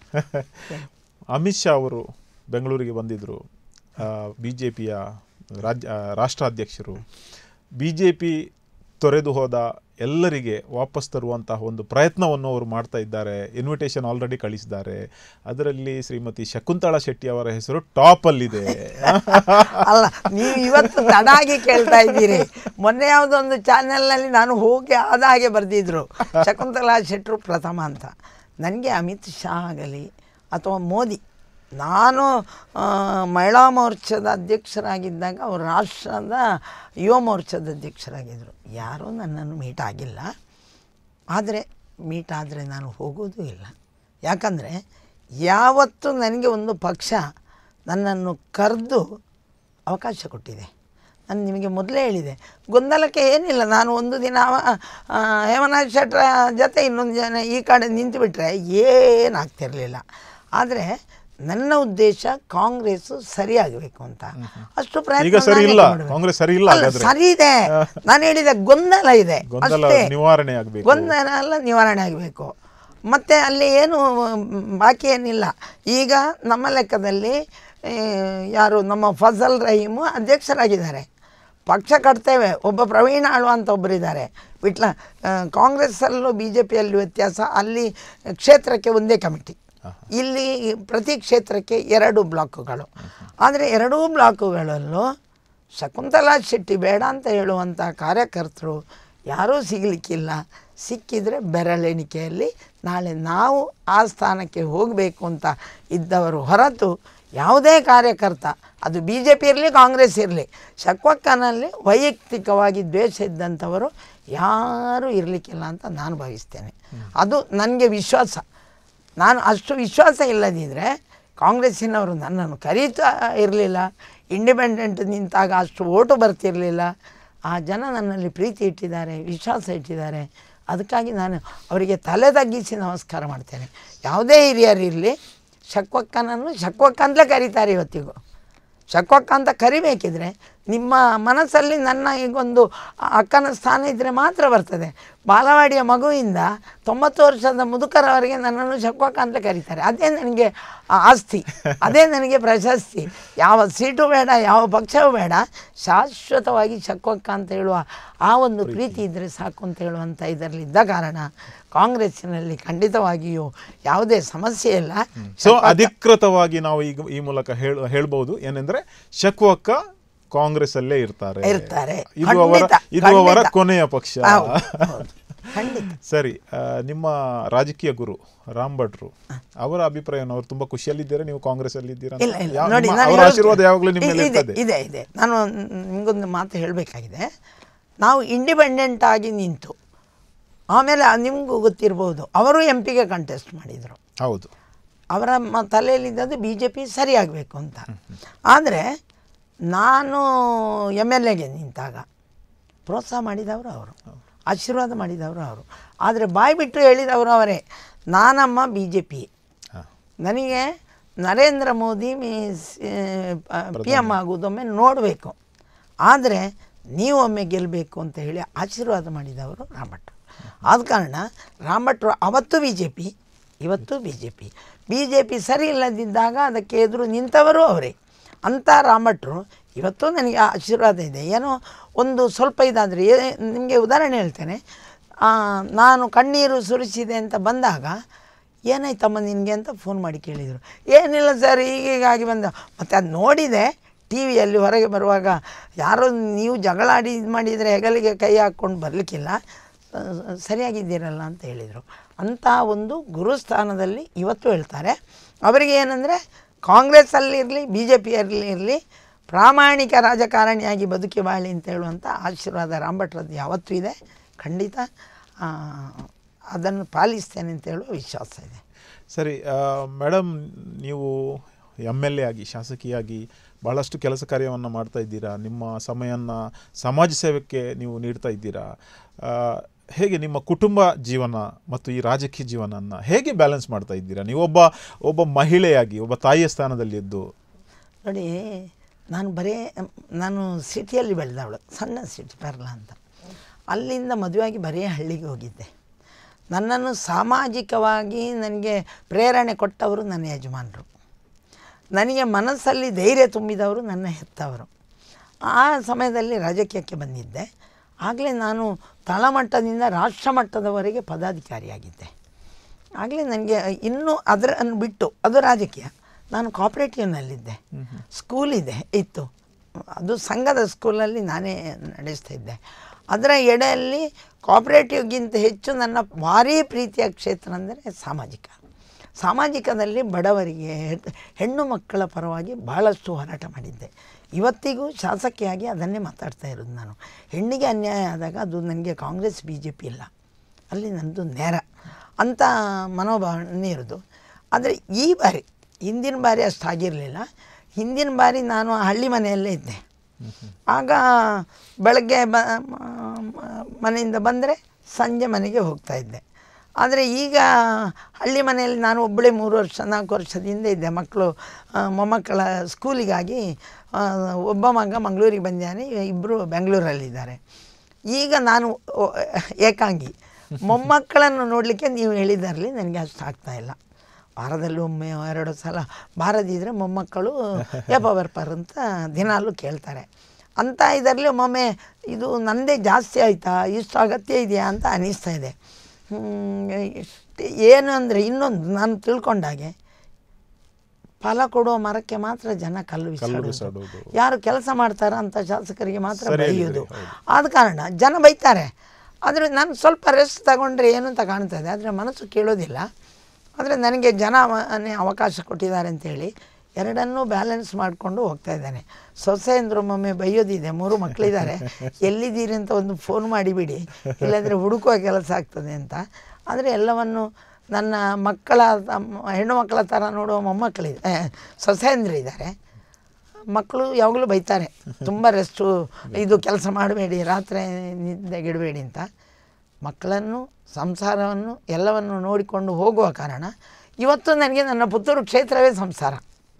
A: ಅಮಿತ್ ಶಾ ಅವರು ಬೆಂಗಳೂರಿಗೆ ಬಂದಿದ್ದರು ಬಿ ಜೆ ಪಿಯ ರಾಜ್ಯ ಆ, ರಾಷ್ಟ್ರಾಧ್ಯಕ್ಷರು ಬಿ ಜೆ ಪಿ ತೊರೆದು ಹೋದ ಎಲ್ಲರಿಗೆ ವಾಪಸ್ ತರುವಂತಹ ಒಂದು ಪ್ರಯತ್ನವನ್ನು ಅವರು ಮಾಡ್ತಾ ಇದ್ದಾರೆ ಇನ್ವಿಟೇಷನ್ ಆಲ್ರೆಡಿ ಕಳಿಸಿದ್ದಾರೆ ಅದರಲ್ಲಿ ಶ್ರೀಮತಿ ಶಕುಂತಳಾ ಶೆಟ್ಟಿ ಅವರ ಹೆಸರು ಟಾಪಲ್ಲಿದೆ
B: ಅಲ್ಲ ನೀವು ಇವತ್ತು ತಡಾಗಿ ಕೇಳ್ತಾ ಇದ್ದೀರಿ ಮೊನ್ನೆ ಯಾವುದೊಂದು ಚಾನೆಲ್ನಲ್ಲಿ ನಾನು ಹೋಗಿ ಆದ ಹಾಗೆ ಬರೆದಿದ್ರು ಶಕುಂತಲಾ ಶೆಟ್ಟರು ಪ್ರಥಮ ಅಂತ ನನಗೆ ಅಮಿತ್ ಶಾ ಆಗಲಿ ಅಥವಾ ಮೋದಿ ನಾನು ಆ, ಮಹಿಳಾ ಮೋರ್ಚಾದ ಅಧ್ಯಕ್ಷರಾಗಿದ್ದಾಗ ಅವರು ರಾಷ್ಟ್ರದ ಯುವ ಮೋರ್ಚಾದ ಅಧ್ಯಕ್ಷರಾಗಿದ್ದರು ಯಾರೂ ನನ್ನನ್ನು ಮೀಟ್ ಆಗಿಲ್ಲ ಆದರೆ ಮೀಟ್ ಆದರೆ ನಾನು ಹೋಗೋದು ಇಲ್ಲ ಯಾಕಂದರೆ ಯಾವತ್ತು ನನಗೆ ಒಂದು ಪಕ್ಷ ನನ್ನನ್ನು ಕರೆದು ಅವಕಾಶ ಕೊಟ್ಟಿದೆ ನಾನು ನಿಮಗೆ ಮೊದಲೇ ಹೇಳಿದೆ ಗೊಂದಲಕ್ಕೆ ಏನಿಲ್ಲ ನಾನು ಒಂದು ದಿನ ಅವ ಆ, ಹೇಮನಾಥ್ ಶೆಟ್ಟರ ಜೊತೆ ಇನ್ನೊಂದು ಜನ ಈ ಕಡೆ ನಿಂತುಬಿಟ್ರೆ ಏನಾಗ್ತಿರಲಿಲ್ಲ ಆದರೆ ನನ್ನ ಉದ್ದೇಶ ಕಾಂಗ್ರೆಸ್ ಸರಿಯಾಗಬೇಕು ಅಂತ ಅಷ್ಟು ಪ್ರಯತ್ನ
A: ಈಗ ಸರಿ
B: ನಾನೇ
A: ಇಲ್ಲ.
B: ಮಾಡ್ಬೇಕು.
A: ಕಾಂಗ್ರೆಸ್ ಸರಿ ಇಲ್ಲ
B: ಅಲ್ಲ,
A: ಹಾಗಾದ್ರೆ.
B: ಸರಿ ಇದೆ ನಾನು ಹೇಳಿದ ಗೊಂದಲ ಇದೆ
A: ಗೊಂದಲ
B: ಅಷ್ಟೇ
A: ನಿವಾರಣೆ ಆಗಬೇಕು
B: ಗೊಂದಲ ಎಲ್ಲ ನಿವಾರಣೆ ಆಗಬೇಕು ಮತ್ತು ಅಲ್ಲಿ ಏನು ಮ್, ಬಾಕಿ ಏನಿಲ್ಲ ಈಗ ನಮ್ಮ ಲೆಕ್ಕದಲ್ಲಿ ಆ, ಯಾರು ನಮ್ಮ ಫಜಲ್ ರಹೀಮು ಅಧ್ಯಕ್ಷರಾಗಿದ್ದಾರೆ ಪಕ್ಷ ಕಟ್ತೇವೆ ಒಬ್ಬ ಪ್ರವೀಣ ಆಳ್ವ ಅಂತ ಒಬ್ಬರಿದ್ದಾರೆ ವಿಟ್ಲ ಆ, ಕಾಂಗ್ರೆಸ್ಸಲ್ಲೂ ಬಿ ಜೆ ಪಿಯಲ್ಲಿ ವ್ಯತ್ಯಾಸ ಅಲ್ಲಿ ಕ್ಷೇತ್ರಕ್ಕೆ ಒಂದೇ ಕಮಿಟಿ ಇಲ್ಲಿ ಪ್ರತಿ ಕ್ಷೇತ್ರಕ್ಕೆ ಎರಡು ಬ್ಲಾಕುಗಳು ಆದರೆ ಎರಡೂ ಬ್ಲಾಕುಗಳಲ್ಲೂ ಶಕುಂತಲಾ ಶೆಟ್ಟಿ ಬೇಡ ಅಂತ ಹೇಳುವಂಥ ಕಾರ್ಯಕರ್ತರು ಯಾರೂ ಸಿಗಲಿಕ್ಕಿಲ್ಲ ಸಿಕ್ಕಿದರೆ ಬೆರಳೆಣಿಕೆಯಲ್ಲಿ ನಾಳೆ ನಾವು ಆ ಸ್ಥಾನಕ್ಕೆ ಹೋಗಬೇಕು ಅಂತ ಇದ್ದವರು ಹೊರತು ಯಾವುದೇ ಕಾರ್ಯಕರ್ತ ಅದು ಬಿ ಜೆ ಪಿ ಇರಲಿ ಕಾಂಗ್ರೆಸ್ ಇರಲಿ ಶಕ್ವಕ್ಕನಲ್ಲಿ ವೈಯಕ್ತಿಕವಾಗಿ ದ್ವೇಷ ಇದ್ದಂಥವರು ಯಾರೂ ಇರಲಿಕ್ಕಿಲ್ಲ ಅಂತ ನಾನು ಭಾವಿಸ್ತೇನೆ ಅದು ನನಗೆ ವಿಶ್ವಾಸ ನಾನು ಅಷ್ಟು ವಿಶ್ವಾಸ ಇಲ್ಲದಿದ್ದರೆ ಕಾಂಗ್ರೆಸ್ಸಿನವರು ನನ್ನನ್ನು ಕರೀತಾ ಇರಲಿಲ್ಲ ಇಂಡಿಪೆಂಡೆಂಟ್ ನಿಂತಾಗ ಅಷ್ಟು ಓಟು ಬರ್ತಿರಲಿಲ್ಲ ಆ ಜನ ನನ್ನಲ್ಲಿ ಪ್ರೀತಿ ಇಟ್ಟಿದ್ದಾರೆ ವಿಶ್ವಾಸ ಇಟ್ಟಿದ್ದಾರೆ ಅದಕ್ಕಾಗಿ ನಾನು ಅವರಿಗೆ ತಲೆ ತಗ್ಗಿಸಿ ನಮಸ್ಕಾರ ಮಾಡ್ತೇನೆ ಯಾವುದೇ ಹಿರಿಯರು ಇರಲಿ ಶಕ್ವಕ್ಕನನ್ನು ಶಕ್ವಕ್ಕ ಅಂತಲೇ ಕರೀತಾರೆ ಇವತ್ತಿಗೂ ಶಕ್ವಕ್ಕ ಅಂತ ಕರಿಬೇಕಿದ್ರೆ ನಿಮ್ಮ ಮನಸ್ಸಲ್ಲಿ ನನ್ನ ಈಗೊಂದು ಅಕ್ಕನ ಸ್ಥಾನ ಇದ್ದರೆ ಮಾತ್ರ ಬರ್ತದೆ ಬಾಲವಾಡಿಯ ಮಗುವಿಂದ ತೊಂಬತ್ತು ವರ್ಷದ ಮುದುಕರವರೆಗೆ ನನ್ನನ್ನು ಶಕ್ವಕ್ಕ ಅಂತ ಕರೀತಾರೆ ಅದೇ ನನಗೆ ಆ ಆಸ್ತಿ ಅದೇ ನನಗೆ ಪ್ರಶಸ್ತಿ ಯಾವ ಸೀಟು ಬೇಡ ಯಾವ ಪಕ್ಷವೂ ಬೇಡ ಶಾಶ್ವತವಾಗಿ ಶಕ್ವಕ್ಕ ಅಂತ ಹೇಳುವ ಆ ಒಂದು ಪ್ರೀತಿ ಇದ್ದರೆ ಸಾಕು ಅಂತ ಹೇಳುವಂಥ ಇದರಲ್ಲಿದ್ದ ಕಾರಣ ಕಾಂಗ್ರೆಸ್ಸಿನಲ್ಲಿ ಖಂಡಿತವಾಗಿಯೂ ಯಾವುದೇ ಸಮಸ್ಯೆ ಇಲ್ಲ
A: ಸೊ ಅಧಿಕೃತವಾಗಿ ನಾವು ಈಗ ಈ ಮೂಲಕ ಹೇಳ ಹೇಳ್ಬಹುದು ಏನೆಂದ್ರೆ ಶಕ್ವಕ್ಕ ಕಾಂಗ್ರೆಸ್ ಅಲ್ಲೇ ಇರ್ತಾರೆ
B: ಇರ್ತಾರೆ.
A: ಇದು ಅವರ
B: ಖಂಡಿತ,
A: ಇದು ಅವರ
B: ಖಂಡಿತ.
A: ಕೊನೆಯ ಪಕ್ಷ
B: ಹೌದು, ಹೌದು. ಖಂಡಿತ
A: ಸರಿ ಆ, ನಿಮ್ಮ ರಾಜಕೀಯ ಗುರು ರಾಮ್ ಭಟ್ರು ಅವರ ಅಭಿಪ್ರಾಯವನ್ನು ಅವರು ತುಂಬಾ ಖುಷಿಯಲ್ಲಿದ್ದಾರೆ ನೀವು ಕಾಂಗ್ರೆಸ್ ಅಲ್ಲಿ ಇದ್ದೀರಾ ಅಂತ?
B: ಇಲ್ಲ ಇಲ್ಲ
A: ಯಾವ-
B: ನೋಡಿ
A: ನಿಮ್ಮ-
B: ನಾನು
A: ಅವರ
B: ಹೇಳೋದು-
A: ಆಶೀರ್ವಾದ ಯಾವಾಗಲೂ ನಿಮ್ಮ ಮೇಲೆ
B: ಇದೆ
A: ಇರ್ತದೆ
B: ಇದೆ ಇದೆ ನಾನು ನಿಮಗೊಂದು ಮಾತು ಹೇಳಬೇಕಾಗಿದೆ ನಾವು ಇಂಡಿಪೆಂಡೆಂಟ್ ಆಗಿ ನಿಂತು ಆಮೇಲೆ ನಿಮಗೂ ಗೊತ್ತಿರ್ಬೋದು ಅವರು ಎಂ ಪಿಗೆ ಕಂಟೆಸ್ಟ್ ಮಾಡಿದರು
A: ಹೌದು
B: ಅವರ ಮ ತಲೆಯಲ್ಲಿದ್ದದ್ದು ಬಿ ಜೆ ಪಿ ಸರಿಯಾಗಬೇಕು ಅಂತ ಆದರೆ ನಾನು ಎಮ್ ಎಲ್ ಎಗೆ ನಿಂತಾಗ ಪ್ರೋತ್ಸಾಹ ಮಾಡಿದವರು ಅವರು ಆಶೀರ್ವಾದ ಮಾಡಿದವರು ಅವರು ಆದರೆ ಬಾಯಿ ಬಿಟ್ಟು ಹೇಳಿದವರು ಅವರೇ ನಾನಮ್ಮ ಬಿ ಜೆ ಪಿ
A: ಹಾ.
B: ನನಗೆ ನರೇಂದ್ರ ಮೋದಿ ಪಿ ಎಮ್ ಆಗುವುದೊಮ್ಮೆ ನೋಡಬೇಕು ಆದರೆ ನೀವು ಒಮ್ಮೆ ಗೆಲ್ಲಬೇಕು ಅಂತ ಹೇಳಿ ಆಶೀರ್ವಾದ ಮಾಡಿದವರು ರಾಮಭಟ್ರು ಆದ ಕಾರಣ ರಾಮಭಟ್ರು ಅವತ್ತು ಬಿ ಜೆ ಪಿ ಇವತ್ತು B J P B J P ಸರಿ ಇಲ್ಲದಿದ್ದಾಗ ಅದಕ್ಕೆ ಎದುರು ನಿಂತವರು ಅವರೇ ಅಂಥ ರಾಮಭಟ್ರು ಇವತ್ತು ನನಗೆ ಆ ಆಶೀರ್ವಾದ ಇದೆ ಏನೋ ಒಂದು ಸ್ವಲ್ಪ ಇದಾದರೆ ನಿಮಗೆ ಉದಾಹರಣೆ ಹೇಳ್ತೇನೆ ಆ, ನಾನು ಕಣ್ಣೀರು ಸುರಿಸಿದೆ ಅಂತ ಬಂದಾಗ ಏನಾಯ್ತಮ್ಮ ನಿನಗೆ ಅಂತ ಫೋನ್ ಮಾಡಿ ಕೇಳಿದರು ಏನಿಲ್ಲ ಸರ್ ಹೀಗಾಗಿ ಬಂದ ಮತ್ತು ಅದು ನೋಡಿದೆ ಟಿ ವಿಯಲ್ಲಿ ಹೊರಗೆ ಬರುವಾಗ ಯಾರೋ ನೀವು ಜಗಳಾಡಿ ಇದು ಮಾಡಿದರೆ ಹೆಗಲಿಗೆ ಕೈ ಹಾಕ್ಕೊಂಡು ಬರಲಿಕ್ಕಿಲ್ಲ ಆ, ಸರಿಯಾಗಿದ್ದೀರಲ್ಲ ಅಂತ ಹೇಳಿದರು ಅಂಥ ಒಂದು ಗುರುಸ್ಥಾನದಲ್ಲಿ ಇವತ್ತು ಹೇಳ್ತಾರೆ ಅವರಿಗೆ ಏನಂದರೆ ಕಾಂಗ್ರೆಸ್ಸಲ್ಲಿರಲಿ ಬಿ ಜೆ ಪಿಯಲ್ಲಿ ಇರಲಿ ಪ್ರಾಮಾಣಿಕ ರಾಜಕಾರಣಿಯಾಗಿ ಬದುಕಿ ಬಾಳಿ ಅಂತ ಹೇಳುವಂಥ ಆಶೀರ್ವಾದ ರಾಮಭಟ್ರದ್ದು ಯಾವತ್ತೂ ಇದೆ ಖಂಡಿತ ಆ, ಅದನ್ನು ಪಾಲಿಸ್ತೇನೆ ಅಂತ ಹೇಳುವ ವಿಶ್ವಾಸ ಇದೆ
A: ಸರಿ ಮೇಡಮ್ ನೀವು ಎಮ್ ಎಲ್ ಎ ಆಗಿ ಶಾಸಕಿಯಾಗಿ ಭಾಳಷ್ಟು ಕೆಲಸ ಕಾರ್ಯವನ್ನು ಮಾಡ್ತಾ ಇದ್ದೀರಾ ನಿಮ್ಮ ಸಮಯನ ಸಮಾಜ ಸೇವೆಗೆ ನೀವು ನೀಡ್ತಾ ಇದ್ದೀರಾ ಆ, ಹೇಗೆ ನಿಮ್ಮ ಕುಟುಂಬ ಜೀವನ ಮತ್ತು ಈ ರಾಜಕೀಯ ಜೀವನನ ಹೇಗೆ ಬ್ಯಾಲೆನ್ಸ್ ಮಾಡ್ತಾ ಇದ್ದೀರಾ ನೀವು ಒಬ್ಬ ಒಬ್ಬ ಮಹಿಳೆಯಾಗಿ ಒಬ್ಬ ತಾಯಿಯ ಸ್ಥಾನದಲ್ಲಿ ಇದ್ದು
B: ನೋಡಿ ನಾನು ಬರೀ ನಾನು ಸಿಟಿಯಲ್ಲಿ ಬೆಳೆದವಳು ಸಣ್ಣ ಸಿಟಿ ಪರ್ಲ ಅಂತ ಅಲ್ಲಿಂದ ಮದುವೆಯಾಗಿ ಬರೀ ಹಳ್ಳಿಗೆ ಹೋಗಿದ್ದೆ ನನ್ನನ್ನು ಸಾಮಾಜಿಕವಾಗಿ ನನಗೆ ಪ್ರೇರಣೆ ಕೊಟ್ಟವರು ನನ್ನ ಯಜಮಾನರು ನನಗೆ ಮನಸ್ಸಲ್ಲಿ ಧೈರ್ಯ ತುಂಬಿದವರು ನನ್ನ ಹೆತ್ತವರು ಆ ಸಮಯದಲ್ಲಿ ರಾಜಕೀಯಕ್ಕೆ ಬಂದಿದ್ದೆ ಆಗಲೇ ನಾನು ತಳಮಟ್ಟದಿಂದ ರಾಷ್ಟ್ರಮಟ್ಟದವರೆಗೆ ಪದಾಧಿಕಾರಿಯಾಗಿದ್ದೆ ಆಗಲೇ ನನಗೆ ಇನ್ನೂ ಅದರನ್ನು ಬಿಟ್ಟು ಅದು ರಾಜಕೀಯ ನಾನು ಕಾಪ್ರೇಟಿವ್ನಲ್ಲಿದ್ದೆ ಸ್ಕೂಲ್ ಇದೆ ಇತ್ತು ಅದು ಸಂಘದ ಸ್ಕೂಲಲ್ಲಿ ನಾನೇ ನಡೆಸ್ತಾ ಇದ್ದೆ ಅದರ ಎಡೆಯಲ್ಲಿ ಕಾಪ್ರೇಟಿವ್ಗಿಂತ ಹೆಚ್ಚು ನನ್ನ ಭಾರೀ ಪ್ರೀತಿಯ ಕ್ಷೇತ್ರ ಅಂದರೆ ಸಾಮಾಜಿಕ ಸಾಮಾಜಿಕದಲ್ಲಿ ಬಡವರಿಗೆ ಹೆ- ಹೆಣ್ಣು ಮಕ್ಕಳ ಪರವಾಗಿ ಭಾಳಷ್ಟು ಹೋರಾಟ ಮಾಡಿದ್ದೆ ಇವತ್ತಿಗೂ ಶಾಸಕಿಯಾಗಿ ಅದನ್ನೇ ಮಾತಾಡ್ತಾ ಇರೋದು ನಾನು ಹೆಣ್ಣಿಗೆ ಅನ್ಯಾಯ ಆದಾಗ ಅದು ನನಗೆ ಕಾಂಗ್ರೆಸ್ ಬಿ ಜೆ ಪಿ ಇಲ್ಲ ಅಲ್ಲಿ ನನ್ನದು ನೇರ ಅಂಥ ಮನೋಭಾವನೆ ಇರೋದು ಆದರೆ ಈ ಬಾರಿ ಹಿಂದಿನ ಬಾರಿ ಅಷ್ಟು ಆಗಿರಲಿಲ್ಲ ಹಿಂದಿನ ಬಾರಿ ನಾನು ಹಳ್ಳಿ ಮನೆಯಲ್ಲೇ ಇದ್ದೆ ಆಗ ಬೆಳಗ್ಗೆ ಬ ಮ- ಮನೆಯಿಂದ ಬಂದರೆ ಸಂಜೆ ಮನೆಗೆ ಹೋಗ್ತಾ ಇದ್ದೆ ಆದರೆ ಈಗ ಹಳ್ಳಿ ಮನೆಯಲ್ಲಿ ನಾನು ಒಬ್ಬಳೇ ಮೂರು ವರ್ಷ ನಾಲ್ಕು ವರ್ಷದಿಂದ ಇದ್ದೆ ಮಕ್ಕಳು ಆ, ಮೊಮ್ಮಕ್ಕಳ ಸ್ಕೂಲಿಗಾಗಿ ಆ, ಒಬ್ಬ ಮಗ ಮಂಗಳೂರಿಗೆ ಬಂದಿದ್ದಾನೆ ಇಬ್ಬರು ಬೆಂಗಳೂರಲ್ಲಿದ್ದಾರೆ ಈಗ ನಾನು ಓ- ಏಕಾಂಗಿ ಮೊಮ್ಮಕ್ಕಳನ್ನು ನೋಡಲಿಕ್ಕೆ ನೀವು ಹೇಳಿದಾರಲಿ ನನಗೆ ಅಷ್ಟು ಆಗ್ತಾ ಇಲ್ಲ ವಾರದಲ್ಲಿ ಒಮ್ಮೆ ಎರಡು ಸಲ ಬಾರದಿದ್ದರೆ ಮೊಮ್ಮಕ್ಕಳು ಯಪ್ಪ ಬರ್ಪಾರ ಅಂತ ದಿನಾಲೂ ಕೇಳ್ತಾರೆ ಅಂತ ಇದರಲ್ಲಿ ಒಮ್ಮೊಮ್ಮೆ ಇದು ನನ್ನದೇ ಜಾಸ್ತಿ ಆಯಿತಾ ಇಷ್ಟು ಅಗತ್ಯ ಇದೆಯಾ ಅಂತ ಅನಿಸ್ತಾ ಇದೆ ಹ್ಮ್, ಏನು ಅಂದರೆ ಇನ್ನೊಂದು ನಾನು ತಿಳ್ಕೊಂಡಾಗೆ ಫಲ ಕೊಡುವ ಮರಕ್ಕೆ ಮಾತ್ರ ಜನ ಕಲ್ಲು
A: ಕಲ್ಲು
B: ಬಿಸಾಡೋದು
A: ಬಿಸಾಡೋದು.
B: ಯಾರು ಕೆಲಸ ಮಾಡ್ತಾರ ಅಂತ ಶಾಸಕರಿಗೆ ಮಾತ್ರ
A: ಸರಿ ಹೇಳಿದ್ರಿ,
B: ಬೈಯೋದು
A: ಹೌದು.
B: ಆದ ಕಾರಣ ಜನ ಬೈತಾರೆ ಆದರೆ ನಾನು ಸ್ವಲ್ಪ ರೆಸ್ಟ್ ತಗೊಂಡ್ರೆ ಏನು ಅಂತ ಕಾಣ್ತದೆ ಆದರೆ ಮನಸ್ಸು ಕೇಳೋದಿಲ್ಲ ಆದರೆ ನನಗೆ ಜನ ಅವನೇ ಅವಕಾಶ ಕೊಟ್ಟಿದ್ದಾರೆ ಅಂತೇಳಿ ಎರಡನ್ನೂ ಬ್ಯಾಲೆನ್ಸ್ ಮಾಡಿಕೊಂಡು ಹೋಗ್ತಾ ಇದ್ದಾನೆ ಸೊಸೆ ಅಂದ್ರೆ ಒಮ್ಮೊಮ್ಮೆ ಬೈಯೋದಿದೆ ಮೂರು ಮಕ್ಕಳಿದ್ದಾರೆ ಎಲ್ಲಿದ್ದೀರಿ ಅಂತ ಒಂದು ಫೋನ್ ಮಾಡಿಬಿಡಿ ಇಲ್ಲಾಂದರೆ ಹುಡುಕುವ ಕೆಲಸ ಆಗ್ತದೆ ಅಂತ ಆದರೆ ಎಲ್ಲವನ್ನು ನನ್ನ ಮಕ್ಕಳ ತಮ್ಮ- ಹೆಣ್ಣು ಮಕ್ಕಳ ಥರ ನೋಡುವ ಮೊಮ್ಮಕ್ಕಳಿದೆ ಆ, ಸೊಸೆಯಂದ್ರಿದ್ದಾರೆ ಮಕ್ಕಳು ಯಾವಾಗಲೂ ಬೈತಾರೆ ತುಂಬ ರೆಸ್ಟು ಇದು ಕೆಲಸ ಮಾಡಬೇಡಿ ರಾತ್ರಿ ನಿದ್ದೆಗಿಡಬೇಡಿ ಅಂತ ಮಕ್ಕಳನ್ನು ಸಂಸಾರವನ್ನು ಎಲ್ಲವನ್ನು ನೋಡಿಕೊಂಡು ಹೋಗುವ ಕಾರಣ ಇವತ್ತು ನನಗೆ ನನ್ನ ಪುತ್ತೂರು ಕ್ಷೇತ್ರವೇ ಸಂಸಾರ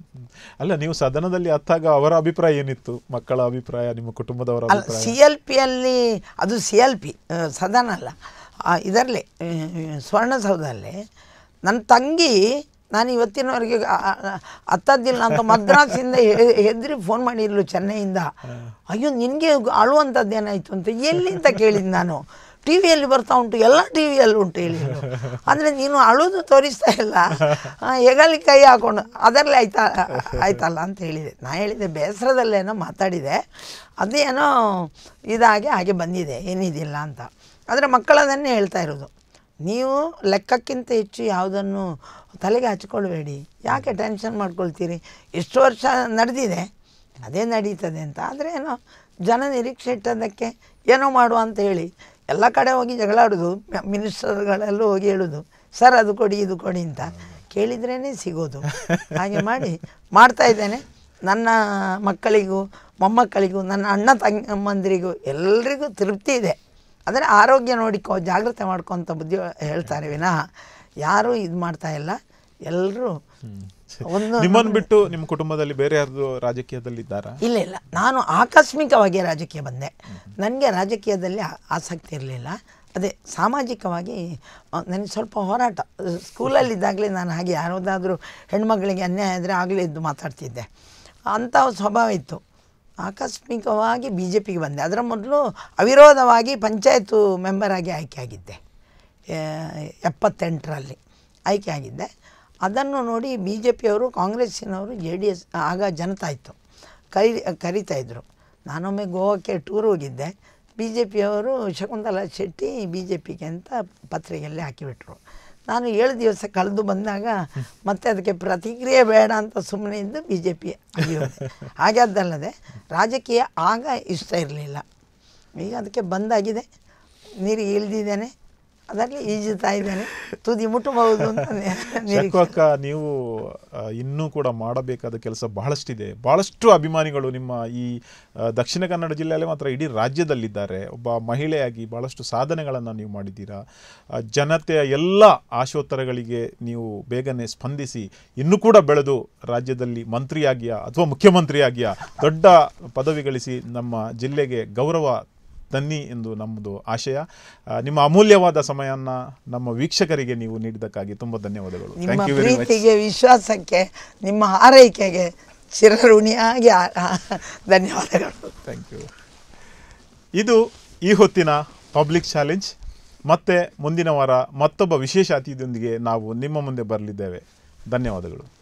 A: ಅಲ್ಲ ನೀವು ಸದನದಲ್ಲಿ ಅತ್ತಾಗ ಅವರ ಅಭಿಪ್ರಾಯ ಏನಿತ್ತು ಮಕ್ಕಳ ಅಭಿಪ್ರಾಯ ನಿಮ್ಮ ಕುಟುಂಬದವರ
B: ಅಲ್ಲ
A: ಅಭಿಪ್ರಾಯ
B: ಸಿ ಎಲ್ ಪಿಯಲ್ಲಿ ಅದು ಸಿ ಎಲ್ ಪಿ ಸದನ ಅಲ್ಲ ಇದರಲ್ಲಿ ಸ್ವರ್ಣಸೌಧದಲ್ಲಿ ನನ್ನ ತಂಗಿ ನಾನು ಇವತ್ತಿನವರೆಗೆ ಆ- ಆ- ಹತ್ತದ್ದಿಲ್ಲ ಅಂತ ಮದ್ರಾಸಿಂದ ಹೆ- ಹೆದ್ರಿ ಫೋನ್ ಮಾಡಿರ್ಲು ಚೆನ್ನೈಯಿಂದ ಅಯ್ಯೋ ನಿನಗೆ ಅಳುವಂಥದ್ದೇನಾಯಿತು ಅಂತ ಎಲ್ಲಿ ಅಂತ ಕೇಳಿದ್ದು ನಾನು ಟಿ ವಿಯಲ್ಲಿ ಬರ್ತಾ ಉಂಟು ಎಲ್ಲ ಟಿ ವಿಯಲ್ಲಿ ಉಂಟು ಹೇಳಿದ್ರು ಅಂದರೆ ನೀನು ಅಳುದು ತೋರಿಸ್ತಾ ಇಲ್ಲ ಆ, ಹೆಗಲಿ ಕೈ ಹಾಕೊಂಡು ಅದರಲ್ಲಿ ಆಯ್ತಾ ಆಯ್ತಲ್ಲ ಅಂತ ಹೇಳಿದೆ ನಾ ಹೇಳಿದೆ ಬೇಸರದಲ್ಲೇನೋ ಮಾತಾಡಿದೆ ಅದೇನೋ ಇದಾಗಿ ಹಾಗೆ ಬಂದಿದೆ ಏನಿದಿಲ್ಲ ಅಂತ ಆದರೆ ಮಕ್ಕಳದನ್ನೇ ಹೇಳ್ತಾ ಇರೋದು ನೀವು ಲೆಕ್ಕಕ್ಕಿಂತ ಹೆಚ್ಚು ಯಾವುದನ್ನು ತಲೆಗೆ ಹಚ್ಕೊಳ್ಬೇಡಿ ಯಾಕೆ ಟೆನ್ಷನ್ ಮಾಡ್ಕೊಳ್ತೀರಿ ಎಷ್ಟು ವರ್ಷ ನಡೆದಿದೆ ಅದೇ ನಡೀತದೆ ಅಂತ ಆದರೆ ಏನೋ ಜನ ನಿರೀಕ್ಷೆ ಇಟ್ಟದಕ್ಕೆ ಏನೋ ಮಾಡುವ ಅಂತ ಹೇಳಿ ಎಲ್ಲ ಕಡೆ ಹೋಗಿ ಜಗಳಾಡೋದು ಮಿನಿಸ್ಟರ್ಗಳೆಲ್ಲೂ ಹೋಗಿ ಹೇಳೋದು ಸರ್ ಅದು ಕೊಡಿ ಇದು ಕೊಡಿ ಅಂತ ಕೇಳಿದ್ರೇ ಸಿಗೋದು ಹಾಗೆ ಮಾಡಿ ಮಾಡ್ತಾ ಇದ್ದೇನೆ ನನ್ನ ಮಕ್ಕಳಿಗೂ ಮೊಮ್ಮಕ್ಕಳಿಗೂ ನನ್ನ ಅಣ್ಣ ತಮ್ಮಂದಿರಿಗೂ ಎಲ್ರಿಗೂ ತೃಪ್ತಿ ಇದೆ ಆದರೆ ಆರೋಗ್ಯ ನೋಡಿಕೊ ಜಾಗ್ರತೆ ಮಾಡ್ಕೊ ಅಂತ ಬುದ್ಧಿ ಹೇಳ್ತಾರೆ ವಿನಃ ಯಾರೂ ಇದು ಮಾಡ್ತಾ ಇಲ್ಲ ಎಲ್ಲರೂ ಒಂದು
A: ನಿಮ್ಮನ್ನು ಬಿಟ್ಟು ನಿಮ್ಮ ಕುಟುಂಬದಲ್ಲಿ ಬೇರೆ ಯಾರ್ದು ರಾಜಕೀಯದಲ್ಲಿ ಇದ್ದಾರಾ
B: ಇಲ್ಲ ಇಲ್ಲ ನಾನು ಆಕಸ್ಮಿಕವಾಗಿ ರಾಜಕೀಯ ಬಂದೆ ನನಗೆ ರಾಜಕೀಯದಲ್ಲಿ ಆ- ಆಸಕ್ತಿ ಇರಲಿಲ್ಲ ಅದೇ ಸಾಮಾಜಿಕವಾಗಿ ನನಗೆ ಸ್ವಲ್ಪ ಹೋರಾಟ ಸ್ಕೂಲಲ್ಲಿದ್ದಾಗಲೇ ನಾನು ಹಾಗೆ ಯಾರೋದಾದರೂ ಹೆಣ್ಮಗಳಿಗೆ ಅನ್ಯಾಯ ಆದರೆ ಆಗಲೇ ಇದ್ದು ಮಾತಾಡ್ತಿದ್ದೆ ಅಂಥ ಸ್ವಭಾವ ಇತ್ತು ಆಕಸ್ಮಿಕವಾಗಿ ಬಿ ಜೆ ಪಿಗೆ ಬಂದೆ ಅದರ ಮೊದಲು ಅವಿರೋಧವಾಗಿ ಪಂಚಾಯತು ಮೆಂಬರಾಗಿ ಆಯ್ಕೆಯಾಗಿದ್ದೆ ಎ- ಎಪ್ಪತ್ತೆಂಟರಲ್ಲಿ ಆಯ್ಕೆ ಆಗಿದ್ದೆ ಅದನ್ನು ನೋಡಿ ಬಿ ಜೆ ಪಿಯವರು ಕಾಂಗ್ರೆಸ್ಸಿನವರು ಜೆ ಡಿ ಎಸ್ ಆಗ ಜನತಾ ಇತ್ತು ಕರಿ ಕರಿತಾ ಇದ್ದರು ನಾನೊಮ್ಮೆ ಗೋವಾಕ್ಕೆ ಟೂರ್ ಹೋಗಿದ್ದೆ ಬಿ ಜೆ ಪಿಯವರು ಶಕುಂತಲಾ ಶೆಟ್ಟಿ ಬಿ ಜೆ ಪಿಗೆ ಅಂತ ಪತ್ರಿಕೆಯಲ್ಲಿ ಹಾಕಿಬಿಟ್ರು ನಾನು ಏಳು ದಿವಸ ಕಳೆದು ಬಂದಾಗ ಮತ್ತೆ ಅದಕ್ಕೆ ಪ್ರತಿಕ್ರಿಯೆ ಬೇಡ ಅಂತ ಸುಮ್ಮನೆ ಇದ್ದು ಬಿ ಜೆ ಪಿ ಹಾಗೆ ಅದಲ್ಲದೆ ರಾಜಕೀಯ ಆಗ ಇಷ್ಟ ಇರಲಿಲ್ಲ ಈಗ ಅದಕ್ಕೆ ಬಂದಾಗಿದೆ ನೀರಿಗೆ ಇಳಿದಿದ್ದೇನೆ ಅದರಲ್ಲಿ ಈಜುತ್ತಾ ಇದ್ದೇನೆ ತುದಿ ಮುಟ್ಟಬಹುದು ಅಂತ ನಿ-
A: ಶಕು
B: ನಿರೀಕ್ಷೆ
A: ಅಕ್ಕ ನೀವು ಆ, ಇನ್ನೂ ಕೂಡ ಮಾಡಬೇಕಾದ ಕೆಲಸ ಬಹಳಷ್ಟಿದೆ ಬಹಳಷ್ಟು ಅಭಿಮಾನಿಗಳು ನಿಮ್ಮ ಈ ಆ, ದಕ್ಷಿಣ ಕನ್ನಡ ಜಿಲ್ಲೆಯಲ್ಲೇ ಮಾತ್ರ ಇಡೀ ರಾಜ್ಯದಲ್ಲಿದ್ದಾರೆ ಒಬ್ಬ ಮಹಿಳೆಯಾಗಿ ಬಹಳಷ್ಟು ಸಾಧನೆಗಳನ್ನು ನೀವು ಮಾಡಿದ್ದೀರಾ ಆ, ಜನತೆಯ ಎಲ್ಲ ಆಶೋತ್ತರಗಳಿಗೆ ನೀವು ಬೇಗನೆ ಸ್ಪಂದಿಸಿ ಇನ್ನೂ ಕೂಡ ಬೆಳೆದು ರಾಜ್ಯದಲ್ಲಿ ಮಂತ್ರಿಯಾಗಿಯಾ ಅಥವಾ ಮುಖ್ಯಮಂತ್ರಿಯಾಗಿಯಾ ದೊಡ್ಡ ಪದವಿ ಗಳಿಸಿ ನಮ್ಮ ಜಿಲ್ಲೆಗೆ ಗೌರವ ತನ್ನಿ ಎಂದು ನಮ್ಮದು ಆಶಯ ಆ, ನಿಮ್ಮ ಅಮೂಲ್ಯವಾದ ಸಮಯವನ್ನು ನಮ್ಮ ವೀಕ್ಷಕರಿಗೆ ನೀವು ನೀಡಿದ್ದಕ್ಕಾಗಿ ತುಂಬ ಧನ್ಯವಾದಗಳು
B: ನಿಮ್ಮ
A: ಥ್ಯಾಂಕ್ ಯು ವೆರಿ ಮಚ್
B: ಪ್ರೀತಿಗೆ ವಿಶ್ವಾಸಕ್ಕೆ ನಿಮ್ಮ ಹಾರೈಕೆಗೆ ಚಿರಋಣಿಯಾಗಿ ಆ- ಆ- ಧನ್ಯವಾದಗಳು
A: ಥ್ಯಾಂಕ್ ಯು ಇದು ಈ ಹೊತ್ತಿನ ಪಬ್ಲಿಕ್ ಚಾಲೆಂಜ್ ಮತ್ತೆ ಮುಂದಿನ ವಾರ ಮತ್ತೊಬ್ಬ ವಿಶೇಷ ಅತಿಥಿಯೊಂದಿಗೆ ನಾವು ನಿಮ್ಮ ಮುಂದೆ ಬರಲಿದ್ದೇವೆ ಧನ್ಯವಾದಗಳು